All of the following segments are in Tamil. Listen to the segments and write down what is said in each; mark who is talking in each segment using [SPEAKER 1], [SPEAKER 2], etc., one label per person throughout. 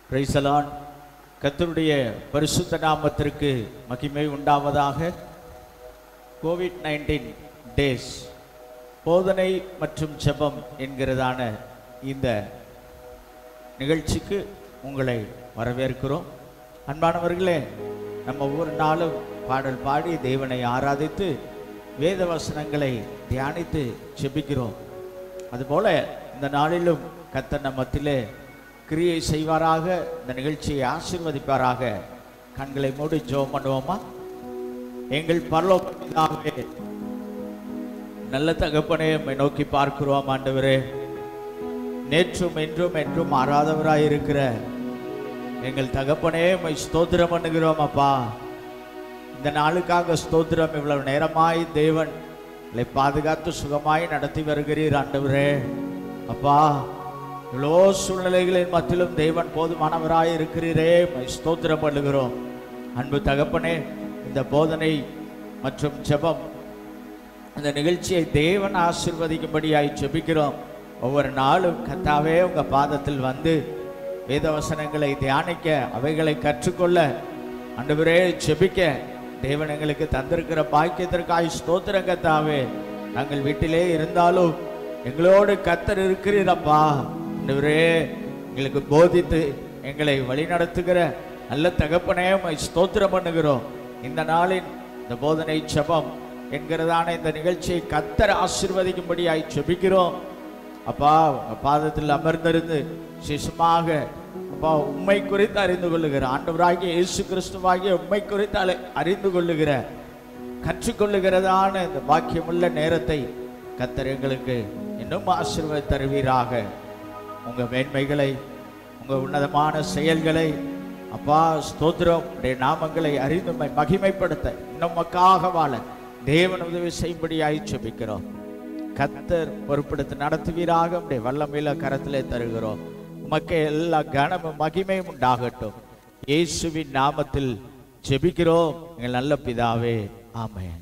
[SPEAKER 1] பிரைசலான் கர்த்தருடைய பரிசுத்த நாமத்திற்கு மகிமை உண்டாவதாக கோவிட் நைன்டீன் டேஸ் போதனை மற்றும் ஜெபம் என்கிறதான இந்த நிகழ்ச்சிக்கு உங்களை வரவேற்கிறோம் அன்பானவர்களே நம்ம ஒவ்வொரு நாளும் பாடல் பாடி தேவனை ஆராதித்து வேத வசனங்களை தியானித்து ஜெபிக்கிறோம் அதுபோல இந்த நாளிலும் கர்த்தர் நம்ம மத்தியிலே கிரியை செய்வாராக இந்த நிகழ்ச்சியை ஆசீர்வதிப்பாராக கண்களை மூடி ஜெபம் பண்ணுவோமா எங்கள் பரலோக பிதாவே நல்ல தகப்பனே உம்மை நோக்கி பார்க்கிறோம் ஆண்டவரே நேற்றும் இன்றும் என்றும் மாறாதவராய் இருக்கிற எங்கள் தகப்பனே உம்மை ஸ்தோத்திரம் பண்ணுகிறோம் அப்பா இந்த நாளுக்காக ஸ்தோத்திரம் இவ்வளவு நேரமாய் தேவன் எங்களை பாதுகாத்து சுகமாய் நடத்தி வருகிறீர் ஆண்டவரே அப்பா இவ்வளோ சூழ்நிலைகளின் மத்தியிலும் தேவன் போதுமானவராய் இருக்கிறீரே உம்மை ஸ்தோத்திரம் பண்ணுகிறோம் அன்பு தகப்பனே இந்த போதனை மற்றும் ஜெபம் இந்த நிகழ்ச்சியை தேவன் ஆசிர்வதிக்கும்படியாய் ஜெபிக்கிறோம் ஒவ்வொரு நாளும் கத்தாவே உங்க பாதத்தில் வந்து வேதவசனங்களை தியானிக்க அவைகளை கற்றுக்கொள்ள ஆண்டவரே ஜெபிக்க தேவன் எங்களுக்கு தந்திருக்கிற பாக்கியத்திற்காய் ஸ்தோத்திரம் கத்தாவே நாங்கள் வீட்டிலே இருந்தாலும் எங்களோடு கத்தர் இருக்கிறீரப்பா ஆண்டவரே எங்களுக்கு போதித்து எங்களை வழிநடத்துகிற நல்ல தகப்பனே உம்மை ஸ்தோத்திரம் பண்ணுகிறோம் இந்த நாளின் இந்த போதனை ஜெபம் என்கிறதான இந்த நிகழ்ச்சியை கத்தர் ஆசிர்வதிக்கும்படியாய் ஜெபிக்கிறோம் அப்பா உங்க பாதத்தில் அமர்ந்திருந்து சிசுமாக அப்பா உண்மை குறித்து அறிந்து கொள்ளுகிற ஆண்டவராகிய இயேசு கிறிஸ்துவாகிய உண்மை குறித்து அலை- அறிந்து கொள்ளுகிற கற்றுக்கொள்ளுகிறதான இந்த பாக்கியமுள்ள நேரத்தை கத்தர் எங்களுக்கு இன்னும் ஆசீர்வாத தருவீராக உங்க மேன்மைகளை உங்க உன்னதமான செயல்களை அப்பா ஸ்தோத்திரம் உடைய நாமங்களை அறிந்து உம்மை மகிமைப்படுத்த இன்னும் மக்காக வாழ தேவன் உதவி செய்யும்படியாய் ஜெபிக்கிறோம் கத்தர் பொறுப்படுத்தி நடத்துவீராக உடைய வல்லமையில கரத்திலே தருகிறோம் உமக்கு எல்லா கனமும் மகிமையும் உண்டாகட்டும் இயேசுவின் நாமத்தில் ஜெபிக்கிறோம் எங்கள் நல்ல பிதாவே ஆமென்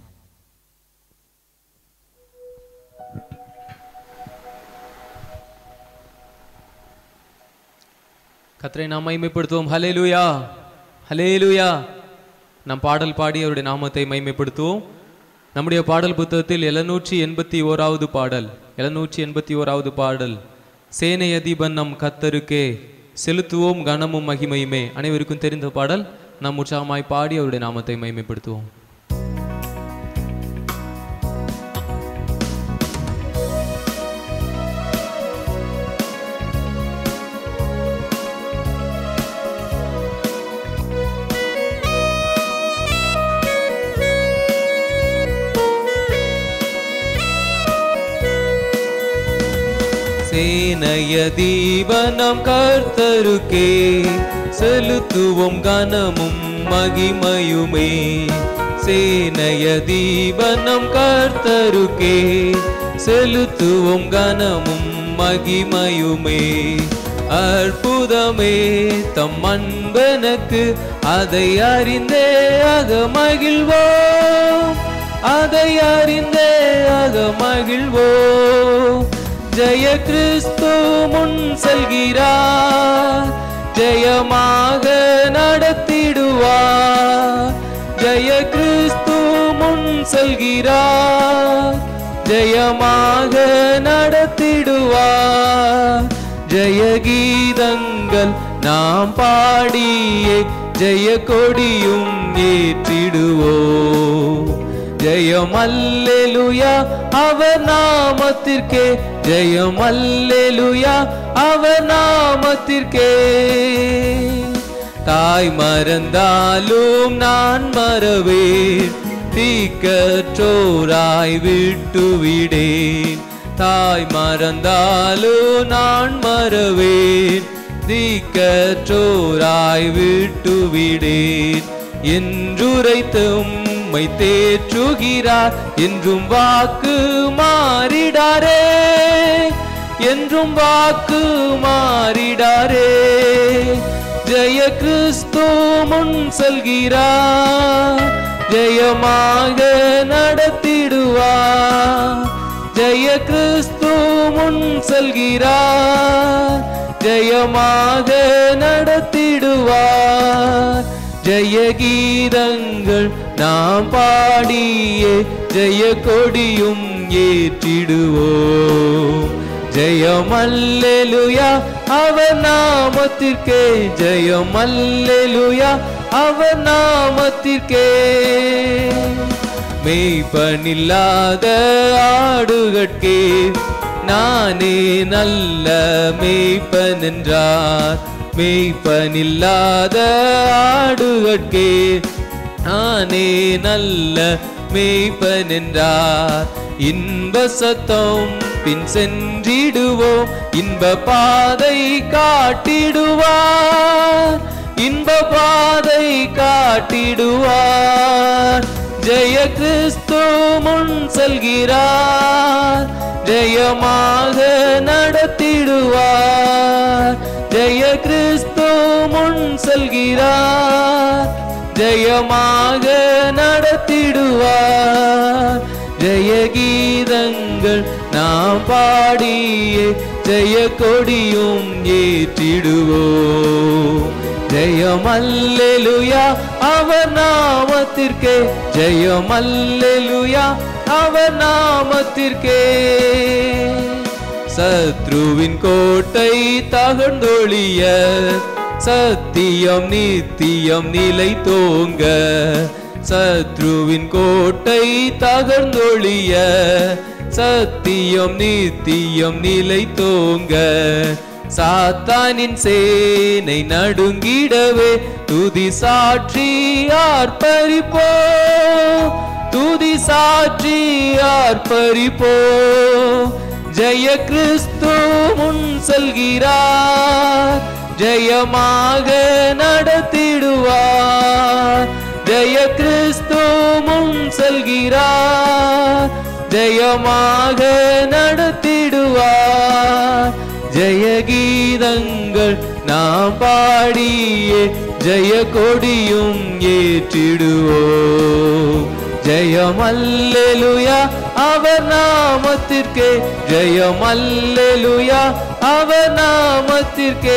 [SPEAKER 2] கத்தரை நாம் மைமைப்படுத்துவோம் ஹலேலூயா ஹலேலூயா நாம் பாடல் பாடி அவருடைய நாமத்தை மைமைப்படுத்துவோம் நம்முடைய பாடல் புத்தகத்தில் எழுநூற்றி எண்பத்தி ஓராவது பாடல் எழுநூற்றி எண்பத்தி ஓராவது பாடல் சேனை அதிபன் நம் கத்தருக்கே செலுத்துவோம் கனமும் மகிமையுமே அனைவருக்கும் தெரிந்த பாடல் நாம் உற்சாகமாய் பாடி அவருடைய நாமத்தை மைமைப்படுத்துவோம் சேனைய தீபனம் கர்த்தருக்கே செலுத்துவோம் கனமும் மகிமையுமே சேனைய தீபனம் கர்த்தருக்கே செலுத்துவோம் கனமும் மகிமையுமே அற்புதமே தம் அன்பனுக்கு அதை அறிந்தே அக மகிழ்வோம் அதை அறிந்தே அக மகிழ்வோம் ஜெய கிறிஸ்து முன் செல்கிறார் ஜெயமாக நடத்திடுவார் ஜெய கிறிஸ்து முன் செல்கிறார் ஜெயமாக நடத்திடுவார் ஜெய கீதங்கள் நாம் பாடியே ஜெய கொடியும் ஏற்றிடுவோம் ஜெயம் அல்லேலுயா அவர் நாமத்திற்கே ஜெயம் அல்லேலுயா அவர் நாமத்திற்கே தாய் மறந்தாலும் நான் மறவேன் தீக்கற்றோராய் விட்டுவிடேன் தாய் மறந்தாலும் நான் மறவேன் தீக்கற்றோராய் விட்டுவிடேன் என்றுரைத்தும் உம்மை தேற்றுகிறார் என்றும் வாக்கு மாறிடாரே என்றும் வாக்கு மாறிடாரே ஜெய கிறிஸ்து முன் செல்கிறார் ஜெயமாக நடத்திடுவார் ஜெய கிறிஸ்து முன் செல்கிறார் ஜெயமாக நடத்திடுவார் ஜெய கீதங்கள் நாம் பாடியே ஜெய கொடியும் ஏற்றிடுவோம் ஜெயம் அல்லேலுயா அவர் நாமத்திற்கே ஜெயம் அல்லேலுயா அவர் நாமத்திற்கே மெய்ப்பனில்லாத ஆடுகட்கே நானே நல்ல மெய்ப்பன் என்றார் மெய்ப்பனில்லாத ஆடுகட்கே நானே நல்ல மெய்ப்பன் என்றார் இன்ப சத்தம் பின் சென்றிடுவோம் இன்ப பாதை காட்டிடுவார் இன்ப பாதை காட்டிடுவார் ஜெய கிறிஸ்து முன் செல்கிறார் ஜெயமாக நடத்திடுவார் ஜெய கிறிஸ்து முன் செல்கிறார் ஜெயமாக நடத்திடுவார் ஜெய கீதங்கள் நாம் பாடியே ஜெய கொடியும் ஏற்றிடுவோம் ஜெயம் அல்லேலுயா அவர் நாமத்திற்கே ஜெயம் அல்லேலுயா அவர் நாமத்திற்கே சத்ருவின் கோட்டை தகர்ந்தொழிய சத்தியம் நித்தியம் நிலை தோங்க சத்ருவின் கோட்டை தகர்ந்தொழிய சத்தியம் நித்தியம் நிலை தோங்க சாத்தானின் சேனை நடுங்கிடவே துதி சாற்றி ஆர்ப்பரிப்போ துதி சாற்றி ஆர்ப்பரிப்போ ஜெய கிறிஸ்து முன் செல்கிறார் ஜெயமாக நடத்திடுவார் ஜெய கிறிஸ்து முன் செல்கிறார் ஜெயமாக நடத்திடுவார் ஜெய கீதங்கள் நாம் பாடியே ஜெய கொடியும் ஏற்றிடுவோம் ஜெயம் அல்லேலுயா அவர் நாமத்திற்கே ஜெயம் அல்லேலுயா அவர் நாமத்திற்கே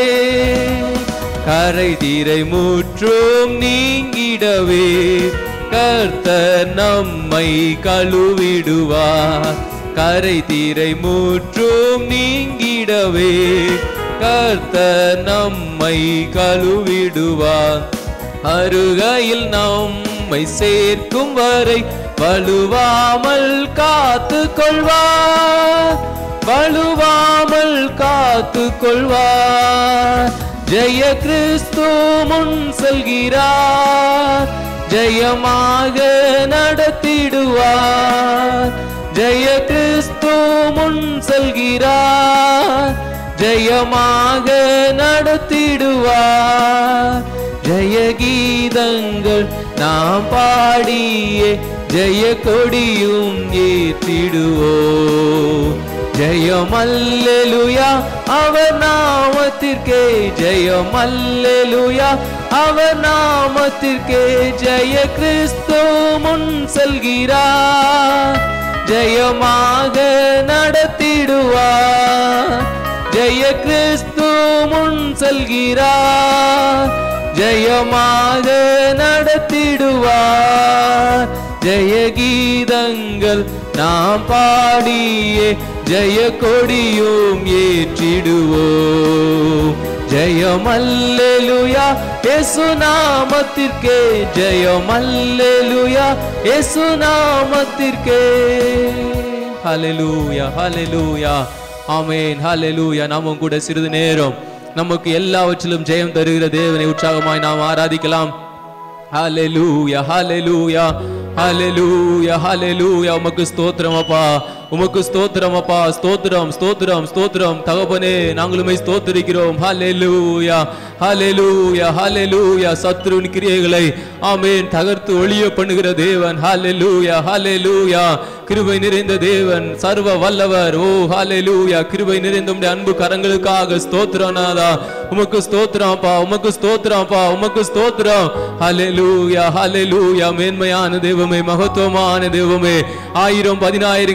[SPEAKER 2] கரை தீரை முற்றும் நீங்கிடவே கர்த்தர் நம்மை கழுவிடுவார் கரை தீரை முற்றும் நீங்கிடவே கர்த்தர் நம்மை கழுவிடுவார் அருகையில் நம்மை சேர்க்கும் வரை வலுவாமல் காத்து கொள்வார் வலுவாமல் காத்து கொள்வார் ஜெய கிறிஸ்து முன் செல்கிறார் ஜெயமாக நடத்திடுவார் ஜெய கிறிஸ்து முன் செல்கிறார் ஜெயமாக நடத்திடுவார் ஜெய கீதங்கள் நாம் பாடியே ஜெய கொடியும் ஏற்றிடுவோம் ஜெயம் அல்லேலுயா அவர் நாமத்திற்கே ஜெயம் அல்லேலுயா அவர் நாமத்திற்கே ஜெய கிறிஸ்து முன் செல்கிறார் ஜெயமாக நடத்திடுவார் ஜெய கிறிஸ்து முன் செல்கிறார் ஜெயமாக நடத்திடுவார் ஜெய கீதங்கள் நாம் பாடியே ஜெய கொடியும் ஏற்றிடுவோம் ஜெயம் அல்லேலுயா இயேசு நாமத்திற்கே ஜெயம் அல்லேலுயா இயேசு நாமத்திற்கே ஹalleluya ஹalleluya ஆமென் ஹalleluya நாமும் கூட சிறிது நேரம் நமக்கு எல்லாவற்றிலும் ஜெயம் தருகிற தேவனை உற்சாகமாய் நாம் ஆராதிக்கலாம் ஹalleluya ஹalleluya ஹalleluya ஹalleluya உமக்கு ஸ்தோத்திரம் அப்பா உமக்கு ஸ்தோத்திரம் அப்பா ஸ்தோத்திரம் ஸ்தோத்திரம் ஸ்தோத்திரம் தகப்பனே நாங்களுமே ஸ்தோத்திரிக்கிறோம் ஹalleluya ஹalleluya ஹalleluya சத்ருவின் கிரியைகளை ஆமென் தகர்த்து ஒளிய பண்ணுகிற தேவன் ஹalleluya ஹalleluya கிருபை நிறைந்த தேவன் சர்வ வல்லவர் ஓ ஹalleluya கிருபை நிறைந்த உம்முடைய அன்பு கரங்களுக்காக ஸ்தோத்திரம் நாதா உமக்கு ஸ்தோத்திரம் அப்பா உமக்கு ஸ்தோத்திரம் அப்பா உமக்கு ஸ்தோத்திரம் ஹalleluya ஹalleluya மேன்மையான தெய்வமே மகத்துவமான தெய்வமே ஆயிரம் பதினாயிரங்களில் சிறந்த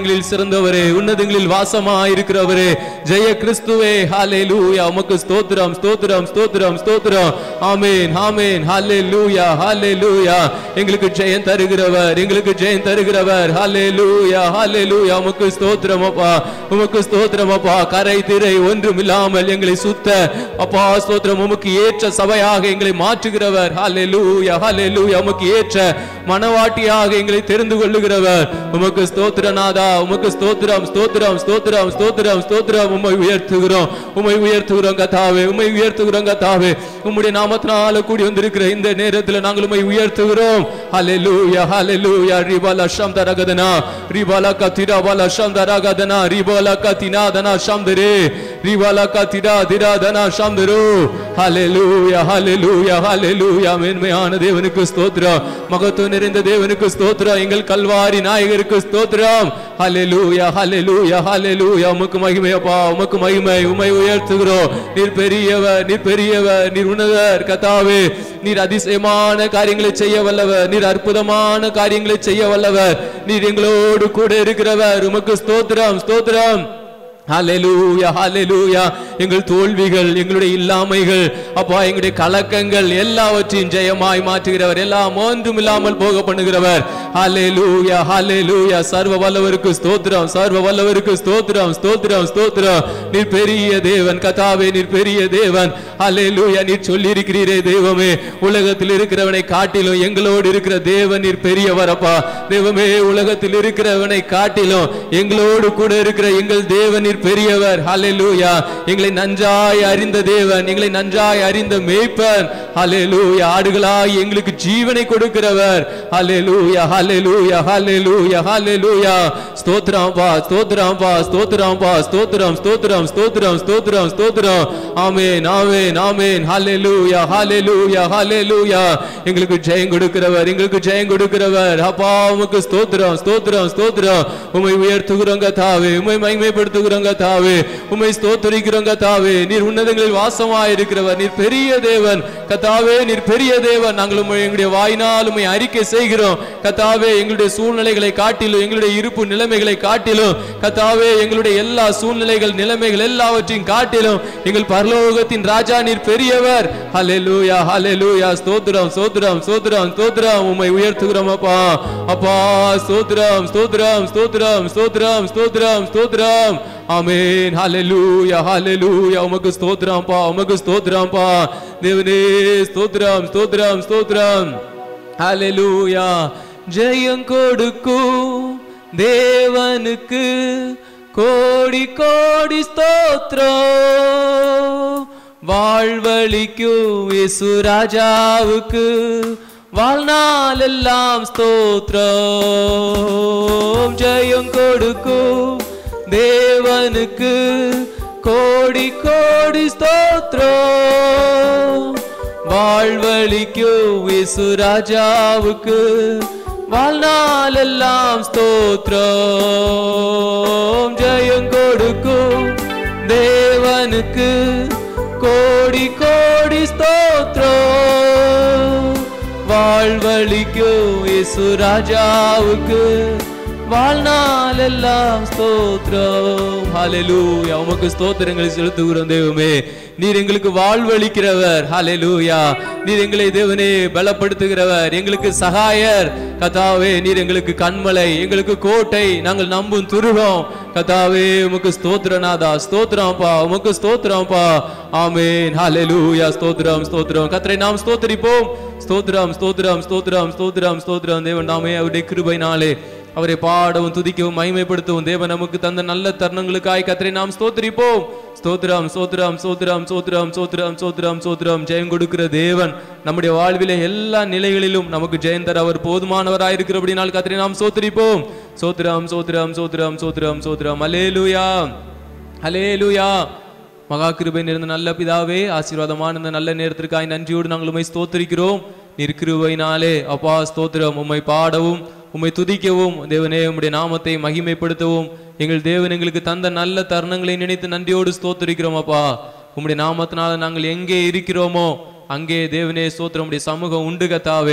[SPEAKER 2] பிறந்தவரே உன்னதங்களில் வாசமா இருக்கிறவரே ஜெய கிறிஸ்துவே ஹalleluya உமக்கு ஸ்தோத்திரம் ஸ்தோத்திரம் ஸ்தோத்திரம் ஸ்தோத்திரம் ஆமென் ஆமென் ஹalleluya ஹalleluya எங்களுக்கு ஜெயம் தருகிறவர் எங்களுக்கு ஜெயம் தருகிறவர் ஹalleluya ஹalleluya உமக்கு ஸ்தோத்திரம் அப்பா உமக்கு ஸ்தோத்திரம் அப்பா கரை திரை ஒன்றும் இல்லாமல் எங்களை சுத்த அப்பா ஸ்தோத்திரம் உமக்கு ஏற்ற சபையாக எங்களை மாற்றுகிறவர் ஹalleluya ஹalleluya உமக்கு ஏற்ற மனவாட்டியாக எங்களை தெரிந்து கொள்ளுகிறவர் உமக்கு ஸ்தோத்திரநாதா உமக்கு ஸ்தோத்திரம் ஸ்தோத்திரம் ஸ்தோத்திரம் ஸ்தோத்திரம் ஸ்தோத்திரம் உம்மை உயர்த்துகிறோம் உம்மை உயர்த்துகிறோம் கத்தாவே உம்மை உயர்த்துகிறோம் கத்தாவே உம்முடைய நாமத்தினால கூடி வந்திருக்கிற இந்த நேரத்தில் நாங்கள் உம்மை உயர்த்துகிறோம் ஹalleluya ஹalleluya ரிபால சம்தரகதனா ரிபால கத்திரா பால சம்தரகதனா ரிபால கத்தினா தனா சம்தரே ரிபால கத்திரா திரா தனா சம்தரு ஹalleluya ஹalleluya ஹalleluya மேன்மையான தேவனுக்கு ஸ்தோத்திரம் மகத்துவம் நிறைந்த தேவனுக்கு ஸ்தோத்திரம் எங்கள் கல்வாரி நாயகருக்கு ஸ்தோத்திரம் ஹalleluya ஹalleluya ஹalleluya உமக்கு மகிமை அப்பா உமக்கு மகிமை உமை உயர்த்துகிறோம் நீர் பெரியவர் நீர் பெரியவர் நீர் உன்னதர் கத்தாவே நீர் அதிசயமான காரியங்களை செய்ய வல்லவர் நீர் அற்புதமான காரியங்களை செய்ய வல்லவர் நீர் எங்களோடு கூட இருக்கிறவர் உமக்கு ஸ்தோத்திரம் ஸ்தோத்திரம் ஹalleluya ஹalleluya எங்கள் தோல்விகள் எங்களுடைய இல்லாமைகள் அப்பா எங்களுடைய கலக்கங்கள் எல்லாவற்றையும் ஜெயமாய் மாற்றுகிறவர் எல்லாம் ஒன்றும் இல்லாமல் போக பண்ணுகிறவர் ஹalleluya ஹalleluya சர்வ வல்லவருக்கு ஸ்தோத்திரம் சர்வ வல்லவருக்கு ஸ்தோத்திரம் ஸ்தோத்திரம் ஸ்தோத்திரம் நீர் பெரிய தேவன் கதாவே நீர் பெரிய தேவன் ஹalleluya நீர் சொல்லி இருக்கிறீரே தெய்வமே உலகத்தில் இருக்கிறவனை காட்டிலும் எங்களோடு இருக்கிற தேவன் நீர் பெரியவர் அப்பா தெய்வமே உலகத்தில் இருக்கிறவனை காட்டிலும் எங்களோடு கூட இருக்கிற எங்கள் தேவன் நீர் பெரியவர் ஹalleluya எங்களை நன்றாய் அறிந்த தேவன் எங்களை நன்றாய் அறிந்த மேய்ப்பன் ஹalleluya ஆடுகளாய் எங்களுக்கு ஜீவனை கொடுக்கிறவர் ஹalleluya ஹalleluya ஹalleluya ஹalleluya ஸ்தோத்திரம் பா ஸ்தோத்திரம் பா ஸ்தோத்திரம் பா ஸ்தோத்திரம் ஸ்தோத்திரம் ஸ்தோத்திரம் ஸ்தோத்திரம் ஸ்தோத்திரம் ஆமென் ஆமென் ஆமென் ஹalleluya ஹalleluya ஹalleluya எங்களுக்கு ஜெயம் கொடுக்கிறவர் எங்களுக்கு ஜெயம் கொடுக்கிறவர் அப்பா உமக்கு ஸ்தோத்திரம் ஸ்தோத்திரம் ஸ்தோத்திரம் உம்மை உயர்த்துகிறோங்க தாவே உம்மை மகிமைப்படுத்துகிறோங்க தாவே உம்மை ஸ்தோத்தரிக்கிறோங்க தாவே நீர் உன்னதங்களில் வாசமாய் இருக்கிறவர் நீர் பெரிய தேவன் கத்தாவே நீர் பெரிய தேவன் நாங்கள் உம்மை எங்களுடைய வாயினால் உம்மை அறிக்கை செய்கிறோம் கத்தாவே எங்களுடைய சூழ்நிலைகளை காட்டிலும் எங்களுடைய இருப்பு நிலைமைகளை காட்டிலும் கத்தாவே எங்களுடைய எல்லா சூழ்நிலைகள் நிலைமைகள் எல்லாவற்றையும் காட்டிலும் எங்கள் பரலோகத்தின் ராஜா நீர் பெரியவர் ஹalleluya ஹalleluya ஸ்தோத்திரம் ஸ்தோத்திரம் ஸ்தோத்திரம் ஸ்தோத்திரம் உம்மை உயர்த்துகிறோம் அப்பா அப்பா ஸ்தோத்திரம் ஸ்தோத்திரம் ஸ்தோத்திரம் ஸ்தோத்திரம் ஸ்தோத்திரம் ஸ்தோத்திரம் ஆமென் ஹalleluya ஹalleluya உமக்கு ஸ்தோத்திரம்ப்பா உமக்கு ஸ்தோத்திரம்ப்பா தேவனே ஸ்தோத்திரம் ஸ்தோத்திரம் ஸ்தோத்திரம் ஹalleluya ஜெயம் கொடுக்கும் தேவனுக்கு கோடி கோடி ஸ்தோத்திரம் வாழ்வழிக்கும் இயேசு ராஜாவுக்கு வாழ்நாள் எல்லாம் ஸ்தோத்திரம் ஜெயம் கொடுக்கும் தேவனுக்கு கோடி கோடி ஸ்தோத்திரம் வாழ்வழிக்கும் இயேசு ராஜாவுக்கு வாழ்நாள் எல்லாம் ஸ்தோத்திரம் ஜெயம் கொடுக்கும் தேவனுக்கு கோடி கோடி ஸ்தோத்திரம் வாழ்வழிக்கும் இயேசு ராஜாவுக்கு வாழ்நாள் எல்லாம் ஸ்தோத்திரம் ஹalleluya உமக்கு ஸ்தோத்திரங்களை செலுத்துகிறோம் தெய்வமே நீர் எங்களுக்கு வாழ்வளிக்கிறவர் ஹalleluya நீர் எங்களை தேவனே பலப்படுத்துகிறவர் எங்களுக்கு சகாயர் கதாவே நீர் எங்களுக்கு கண்மலை எங்களுக்கு கோட்டை நாங்கள் நம்பும் துருகம் கதாவே உமக்கு ஸ்தோத்திரநாதா ஸ்தோத்திரம்ப்பா உமக்கு ஸ்தோத்திரம்ப்பா ஆமென் ஹalleluya ஸ்தோத்திரம் ஸ்தோத்திரம் கர்த்தரை நாம் ஸ்தோத்திரிப்போம் ஸ்தோத்திரம் ஸ்தோத்திரம் ஸ்தோத்திரம் ஸ்தோத்திரம் ஸ்தோத்திரம் தேவன் நாமே அவருடைய கிருபைனாலே அவரை பாடவும் துதிக்கவும் மகிமைப்படுத்தவும் தேவன் நமக்கு தந்த நல்ல தருணங்களுக்காய் கத்தரை நாம் ஸ்தோத்திரிப்போம் ஸ்தோத்திரம் ஸ்தோத்திரம் ஸ்தோத்திரம் ஸ்தோத்திரம் ஸ்தோத்திரம் ஸ்தோத்திரம் ஸ்தோத்திரம் ஜெயம் கொடுக்கிற தேவன் நம்முடைய வாழ்விலே எல்லா நிலைகளிலும் நமக்கு ஜெயம் தர அவர் போதுமானவராயிருக்கிறபடினால் கத்தரை நாம் ஸ்தோத்திரிப்போம் ஸ்தோத்திரம் ஸ்தோத்திரம் ஸ்தோத்திரம் ஸ்தோத்திரம் ஸ்தோத்திரம் அலேலுயா அலேலுயா மகா கிருபை நிறைந்த நல்ல பிதாவே ஆசீர்வாதமான இந்த நல்ல நேரத்திற்காய் நன்றியோடு நாங்கள் உம்மை ஸ்தோத்திரிக்கிறோம் நீர் கிருபையினாலே அப்பா ஸ்தோத்திரம் உம்மை பாடவும் உம்மை துதிக்கவும் தேவனே உம்முடைய நாமத்தை மகிமைப்படுத்தவும் எங்கள் தேவன் எங்களுக்கு தந்த நல்ல தருணங்களை நினைத்து நன்றியோடு ஸ்தோத்திரிக்கிறோம் அப்பா உம்முடைய நாமத்தினால நாங்கள் எங்கே இருக்கிறோமோ அங்கே தேவனே ஸ்தோத்திரம் உம்முடைய சமூகம் உண்டு கத்தாவே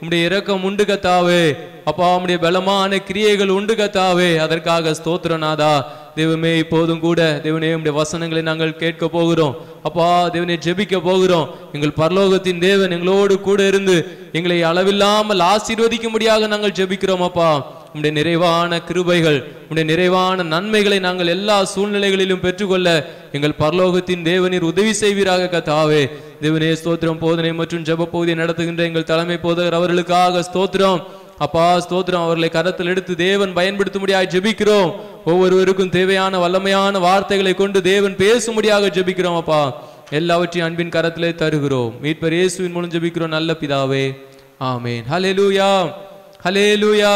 [SPEAKER 2] உம்முடைய இரக்கம் உண்டு கத்தாவே அப்பா உம்முடைய பலமான கிரியைகள் உண்டு கத்தாவே அதற்காக ஸ்தோத்திரநாதா தெய்வமே இப்போதும் கூட தேவனே உம்முடைய வசனங்களை நாங்கள் கேட்க போகிறோம் அப்பா தேவனே ஜெபிக்க போகிறோம் எங்கள் பரலோகத்தின் தேவன் எங்களோடு கூட இருந்து எங்களை அளவில்லாமல் ஆசீர்வதிக்கும்படியாக நாங்கள் ஜெபிக்கிறோம் அப்பா உம்முடைய நிறைவான கிருபைகள் உம்முடைய நிறைவான நன்மைகளை நாங்கள் எல்லா சூழ்நிலைகளிலும் பெற்றுக்கொள்ள எங்கள் பரலோகத்தின் தேவனீர் உதவி செய்வீராக கத்தாவே தேவனே ஸ்தோத்திரம் போதனை மற்றும் ஜெப பகுதியை நடத்துகின்ற எங்கள் தலைமை போதகர் அவர்களுக்காக ஸ்தோத்திரம் அப்பா ஸ்தோத்திரம் அவர்களை கரத்தில் எடுத்து தேவன் பயன்படுத்தும்படியாக ஜெபிக்கிறோம் ஒவ்வொருவருக்கும் தேவையான வல்லமையான வார்த்தைகளை கொண்டு தேவன் பேசும்படியாக ஜெபிக்கிறோம் அப்பா எல்லாவற்றையும் அன்பின் கரத்திலே தருகிறோம் மீட்பர் இயேசுவின் மூலம் ஜெபிக்கிறோம் நல்ல பிதாவே ஆமென் ஹalleluya ஹalleluya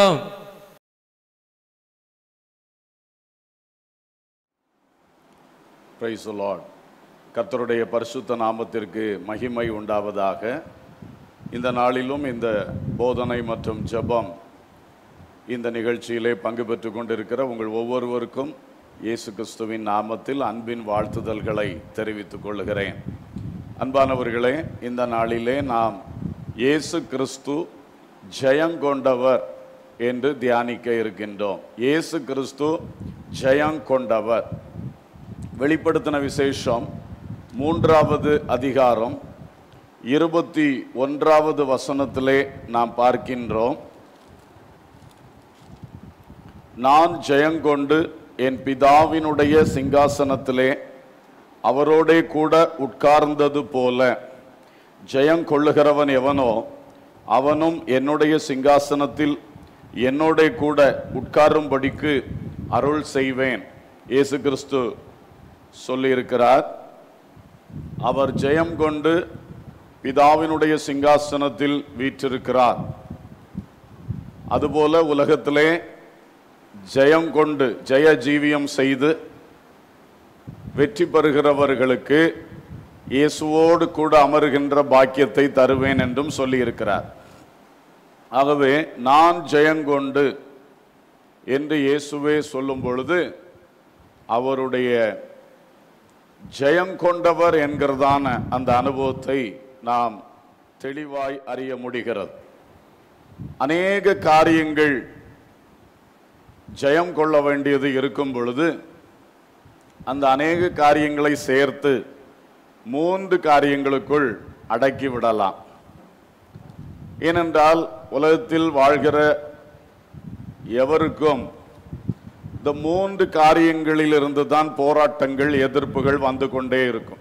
[SPEAKER 3] பிரைஸ் லார்ட் கர்த்தருடைய பரிசுத்த நாமத்திற்கு மகிமை உண்டாவதாக இந்த நாளிலும் இந்த போதனை மற்றும் ஜெபம் இந்த நிகழ்ச்சியிலே பங்கு பெற்று கொண்டிருக்கிற உங்கள் ஒவ்வொருவருக்கும் இயேசு கிறிஸ்துவின் நாமத்தில் அன்பின் வாழ்த்துதல்களை தெரிவித்துக் கொள்கிறேன் அன்பானவர்களே இந்த நாளிலே நாம் இயேசு கிறிஸ்து ஜெயங்கொண்டவர் என்று தியானிக்க இருக்கின்றோம் இயேசு கிறிஸ்து ஜெயங்கொண்டவர் வெளிப்படுத்தின விசேஷம் மூன்றாவது அதிகாரம் இருபத்தி ஒன்றாவது வசனத்திலே நாம் பார்க்கின்றோம் நான் ஜெயங்கொண்டு என் பிதாவினுடைய சிங்காசனத்திலே அவரோடே கூட உட்கார்ந்தது போல ஜெயங்கொள்ளுகிறவன் எவனோ அவனும் என்னுடைய சிங்காசனத்தில் என்னோடே கூட உட்காரும்படிக்கு அருள் செய்வேன் இயேசு கிறிஸ்து சொல்லியிருக்கிறார் அவர் ஜெயம் கொண்டு பிதாவினுடைய சிங்காசனத்தில் வீற்றிருக்கிறார் அதுபோல உலகத்திலே ஜெயம் கொண்டு ஜெய ஜீவியம் செய்து வெற்றி பெறுகிறவர்களுக்கு இயேசுவோடு கூட அமருகின்ற பாக்கியத்தை தருவேன் என்றும் சொல்லியிருக்கிறார் ஆகவே நான் ஜெயங்கொண்டு என்று இயேசுவே சொல்லும் பொழுது அவருடைய ஜெயங்கொண்டவர் என்கிறதான அந்த அனுபவத்தை நாம் தெளிவாய் அறிய முடிகிறது அநேக காரியங்கள் ஜெயம் கொள்ள வேண்டியது இருக்கும் பொழுது அந்த அநேக காரியங்களை சேர்த்து மூன்று காரியங்களுக்குள் அடக்கி விடலாம் ஏனென்றால் உலகத்தில் வாழ்கிற எவருக்கும் இந்த மூன்று காரியங்களிலிருந்து தான் போராட்டங்கள் எதிர்ப்புகள் வந்து கொண்டே இருக்கும்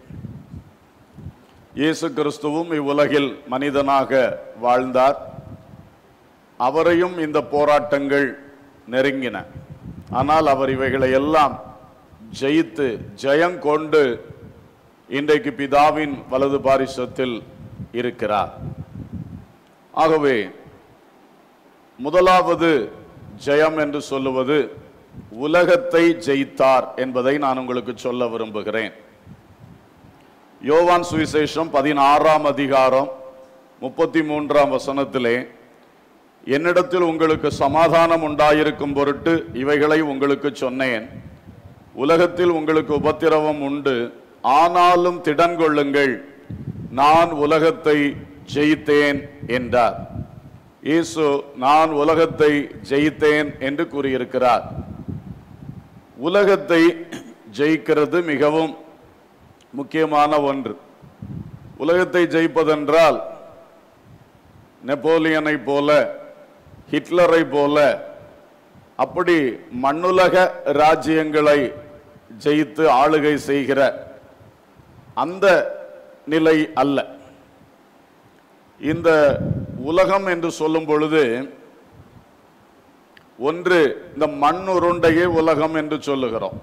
[SPEAKER 3] இயேசு கிறிஸ்துவும் இவ்வுலகில் மனிதனாக வாழ்ந்தார் அவரையும் இந்த போராட்டங்கள் நெருங்கின ஆனால் அவர் இவைகளை எல்லாம் ஜெயித்து ஜெயம் கொண்டு இன்றைக்கு பிதாவின் வலது பாரிசத்தில் இருக்கிறார் ஆகவே முதலாவது ஜெயம் என்று சொல்லுவது உலகத்தை ஜெயித்தார் என்பதை நான் உங்களுக்கு சொல்ல விரும்புகிறேன் யோவான் சுவிசேஷம் பதினாறாம் அதிகாரம் முப்பத்தி மூன்றாம் வசனத்திலே என்னிடத்தில் உங்களுக்கு சமாதானம் உண்டாயிருக்கும் பொருட்டு இவைகளை உங்களுக்கு சொன்னேன் உலகத்தில் உங்களுக்கு உபத்திரவம் உண்டு ஆனாலும் திடன் கொள்ளுங்கள் நான் உலகத்தை ஜெயித்தேன் என்றார் இயேசு நான் உலகத்தை ஜெயித்தேன் என்று கூறியிருக்கிறார் உலகத்தை ஜெயிக்கிறது மிகவும் முக்கியமான ஒன்று உலகத்தை ஜெயிப்பதென்றால் நெப்போலியனை போல ஹிட்லரை போல அப்படி மண்ணுலக ராஜ்யங்களை ஜெயித்து ஆளுகை செய்கிற அந்த நிலை அல்ல இந்த உலகம் என்று சொல்லும் பொழுது ஒன்று இந்த மண் உருண்டையே உலகம் என்று சொல்லுகிறோம்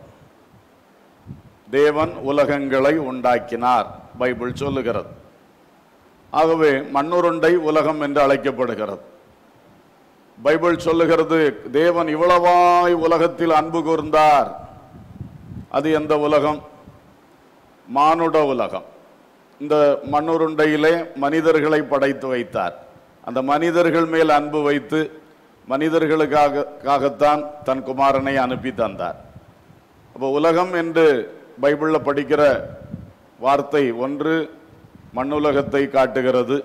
[SPEAKER 3] தேவன் உலகங்களை உண்டாக்கினார் பைபிள் சொல்லுகிறது ஆகவே மண்ணுருண்டை உலகம் என்று அழைக்கப்படுகிறது பைபிள் சொல்லுகிறது தேவன் இவ்வளவாய் உலகத்தில் அன்பு கூர்ந்தார் அது எந்த உலகம் மானுட உலகம் இந்த மண்ணுருண்டையிலே மனிதர்களை படைத்து வைத்தார் அந்த மனிதர்கள் மேல் அன்பு வைத்து மனிதர்களுக்காக காகத்தான் தன் குமாரனை அனுப்பி தந்தார் அப்போ உலகம் என்று பைபிளில் படிக்கிற வார்த்தை ஒன்று மண்ணுலகத்தை காட்டுகிறது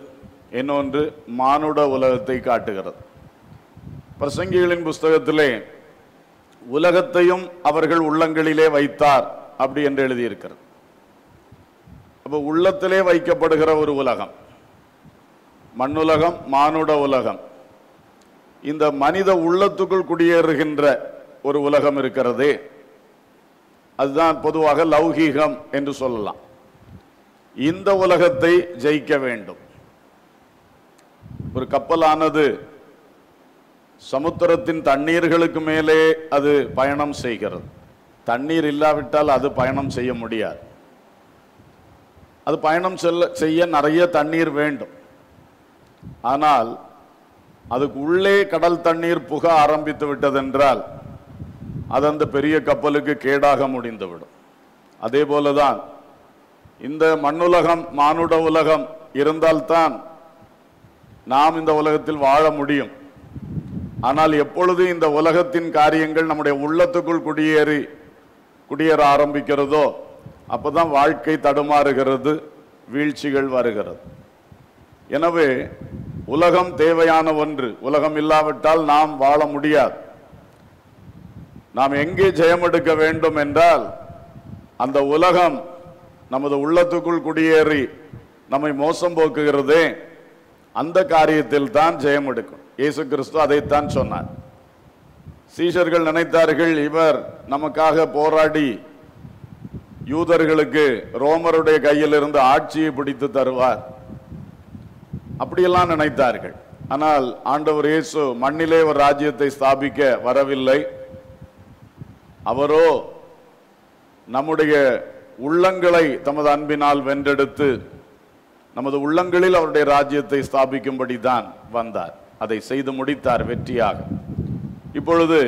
[SPEAKER 3] இன்னொன்று மானுட உலகத்தை காட்டுகிறது பிரசங்கிகளின் புஸ்தகத்திலே உலகத்தையும் அவர்கள் உள்ளங்களிலே வைத்தார் அப்படி என்று எழுதியிருக்கிறது அப்ப உள்ளத்திலே வைக்கப்படுகிற ஒரு உலகம் மண்ணுலகம் மானுட உலகம் இந்த மனித உள்ளத்துக்குள் குடியேறுகின்ற ஒரு உலகம் இருக்கிறதே அதுதான் பொதுவாக லௌகீகம் என்று சொல்லலாம் இந்த உலகத்தை ஜெயிக்க வேண்டும் ஒரு கப்பலானது சமுத்திரத்தின் தண்ணீர்களுக்கு மேலே அது பயணம் செய்கிறது தண்ணீர் இல்லாவிட்டால் அது பயணம் செய்ய முடியாது அது பயணம் செல்ல செய்ய நிறைய தண்ணீர் வேண்டும் ஆனால் அதுக்கு உள்ளே கடல் தண்ணீர் புக ஆரம்பித்து விட்டதென்றால் அது அந்த பெரிய கப்பலுக்கு கேடாக முடிந்துவிடும் அதே போலதான் இந்த மண்ணுலகம் மானுட உலகம் இருந்தால்தான் நாம் இந்த உலகத்தில் வாழ முடியும் ஆனால் எப்பொழுது இந்த உலகத்தின் காரியங்கள் நம்முடைய உள்ளத்துக்குள் குடியேறி குடியேற ஆரம்பிக்கிறதோ அப்பதான் வாழ்க்கை தடுமாறுகிறது வீழ்ச்சிகள் வருகிறது எனவே உலகம் தேவையான ஒன்று உலகம் இல்லாவிட்டால் நாம் வாழ முடியாது நாம் எங்கே ஜெயம் எடுக்க வேண்டும் என்றால் அந்த உலகம் நமது உள்ளத்துக்குள் குடியேறி நம்மை மோசம் போக்குகிறதே அந்த காரியத்தில் தான் ஜெயம் எடுக்கும் இயேசு கிறிஸ்து அதைத்தான் சொன்னார் சீஷர்கள் நினைத்தார்கள் இவர் நமக்காக போராடி யூதர்களுக்கு ரோமருடைய கையில் இருந்து ஆட்சியை பிடித்து தருவார் அப்படியெல்லாம் நினைத்தார்கள் ஆனால் ஆண்டவர் இயேசு மண்ணிலே ஒரு ராஜ்யத்தை ஸ்தாபிக்க வரவில்லை அவரோ நம்முடைய உள்ளங்களை தமது அன்பினால் வென்றெடுத்து நமது உள்ளங்களில் அவருடைய ராஜ்யத்தை ஸ்தாபிக்கும்படி தான் வந்தார் அதை செய்து முடித்தார் வெற்றியாக இப்பொழுது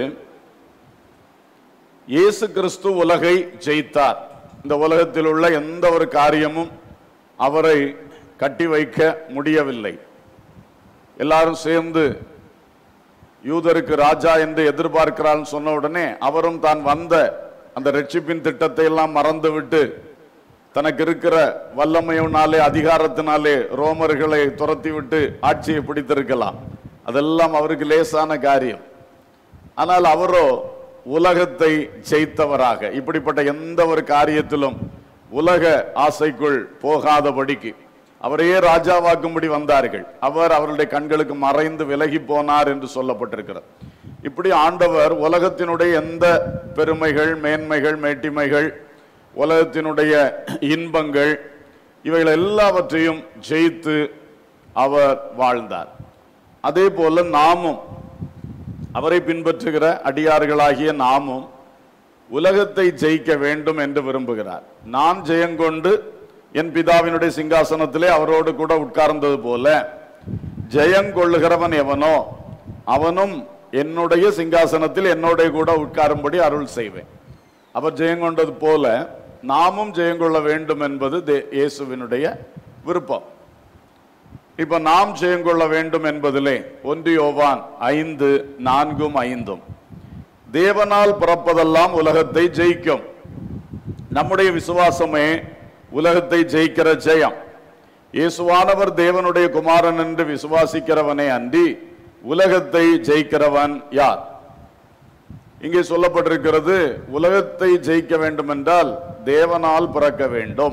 [SPEAKER 3] இயேசு கிறிஸ்து உலகை ஜெயித்தார் இந்த உலகத்தில் உள்ள எந்த ஒரு காரியமும் அவரை கட்டி வைக்க முடியவில்லை எல்லாரும் சேர்ந்து யூதருக்கு ராஜா என்று எதிர்பார்க்கிறார் சொன்ன உடனே அவரும் தான் வந்த அந்த ரட்சிப்பின் திட்டத்தை எல்லாம் மறந்துவிட்டு தனக்கு இருக்கிற வல்லமையினாலே அதிகாரத்தினாலே ரோமர்களை துரத்தி விட்டு ஆட்சியை பிடித்திருக்கலாம் அதெல்லாம் அவருக்கு லேசான காரியம் ஆனால் அவரோ உலகத்தை ஜெயித்தவராக இப்படிப்பட்ட எந்த ஒரு காரியத்திலும் உலக ஆசைக்குள் போகாதபடிக்கு அவரையே ராஜாவாக்கும்படி வந்தார்கள் அவர் அவருடைய கண்களுக்கு மறைந்து விலகி போனார் என்று சொல்லப்பட்டிருக்கிறது இப்படி ஆண்டவர் உலகத்தினுடைய எந்த பெருமைகள் மேன்மைகள் மேட்டிமைகள் உலகத்தினுடைய இன்பங்கள் இவைகள் எல்லாவற்றையும் ஜெயித்து அவர் வாழ்ந்தார் அதே போல நாமும் அவரை பின்பற்றுகிற அடியார்களாகிய நாமும் உலகத்தை ஜெயிக்க வேண்டும் என்று விரும்புகிறார் நான் ஜெயங்கொண்டு என் பிதாவினுடைய சிங்காசனத்திலே அவரோடு கூட உட்கார்ந்தது போல ஜெயங்கொள்ளுகிறவன் எவனோ அவனும் என்னுடைய சிங்காசனத்தில் என்னோட கூட உட்காரும்படி அருள் செய்வேன் அவர் ஜெயங்கொண்டது போல நாமும் ஜெயங்கொள்ள வேண்டும் என்பது தே- இயேசுவினுடைய விருப்பம் இப்ப நாம் ஜெயங்கொள்ள வேண்டும் என்பதிலே ஒன்று யோவான் ஐந்து நான்கும் ஐந்தும் தேவனால் பிறப்பதெல்லாம் உலகத்தை ஜெயிக்கும் நம்முடைய விசுவாசமே உலகத்தை ஜெயிக்கிற ஜெயம் இயேசுவானவர் தேவனுடைய குமாரன் என்று விசுவாசிக்கிறவனே அன்றி உலகத்தை ஜெயிக்கிறவன் யார் இங்கே சொல்லப்பட்டிருக்கிறது உலகத்தை ஜெயிக்க வேண்டும் என்றால் தேவனால் பிறக்க வேண்டும்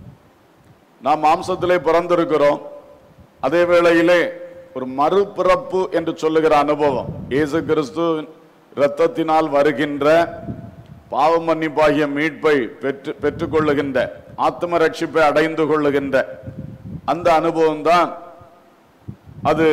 [SPEAKER 3] நாம் மாம்சத்திலே பிறந்திருக்கிறோம் அதே வேளையிலே ஒரு மறுபிறப்பு என்று சொல்லுகிற அனுபவம் இயேசு கிறிஸ்து இரத்தத்தினால் வருகின்ற பாவ மன்னிப்பாகிய மீட்பை பெற்று பெற்றுக்கொள்ளுகின்ற ஆத்ம ரட்சிப்பை அடைந்து கொள்ளுகின்ற அந்த அனுபவம் தான் அது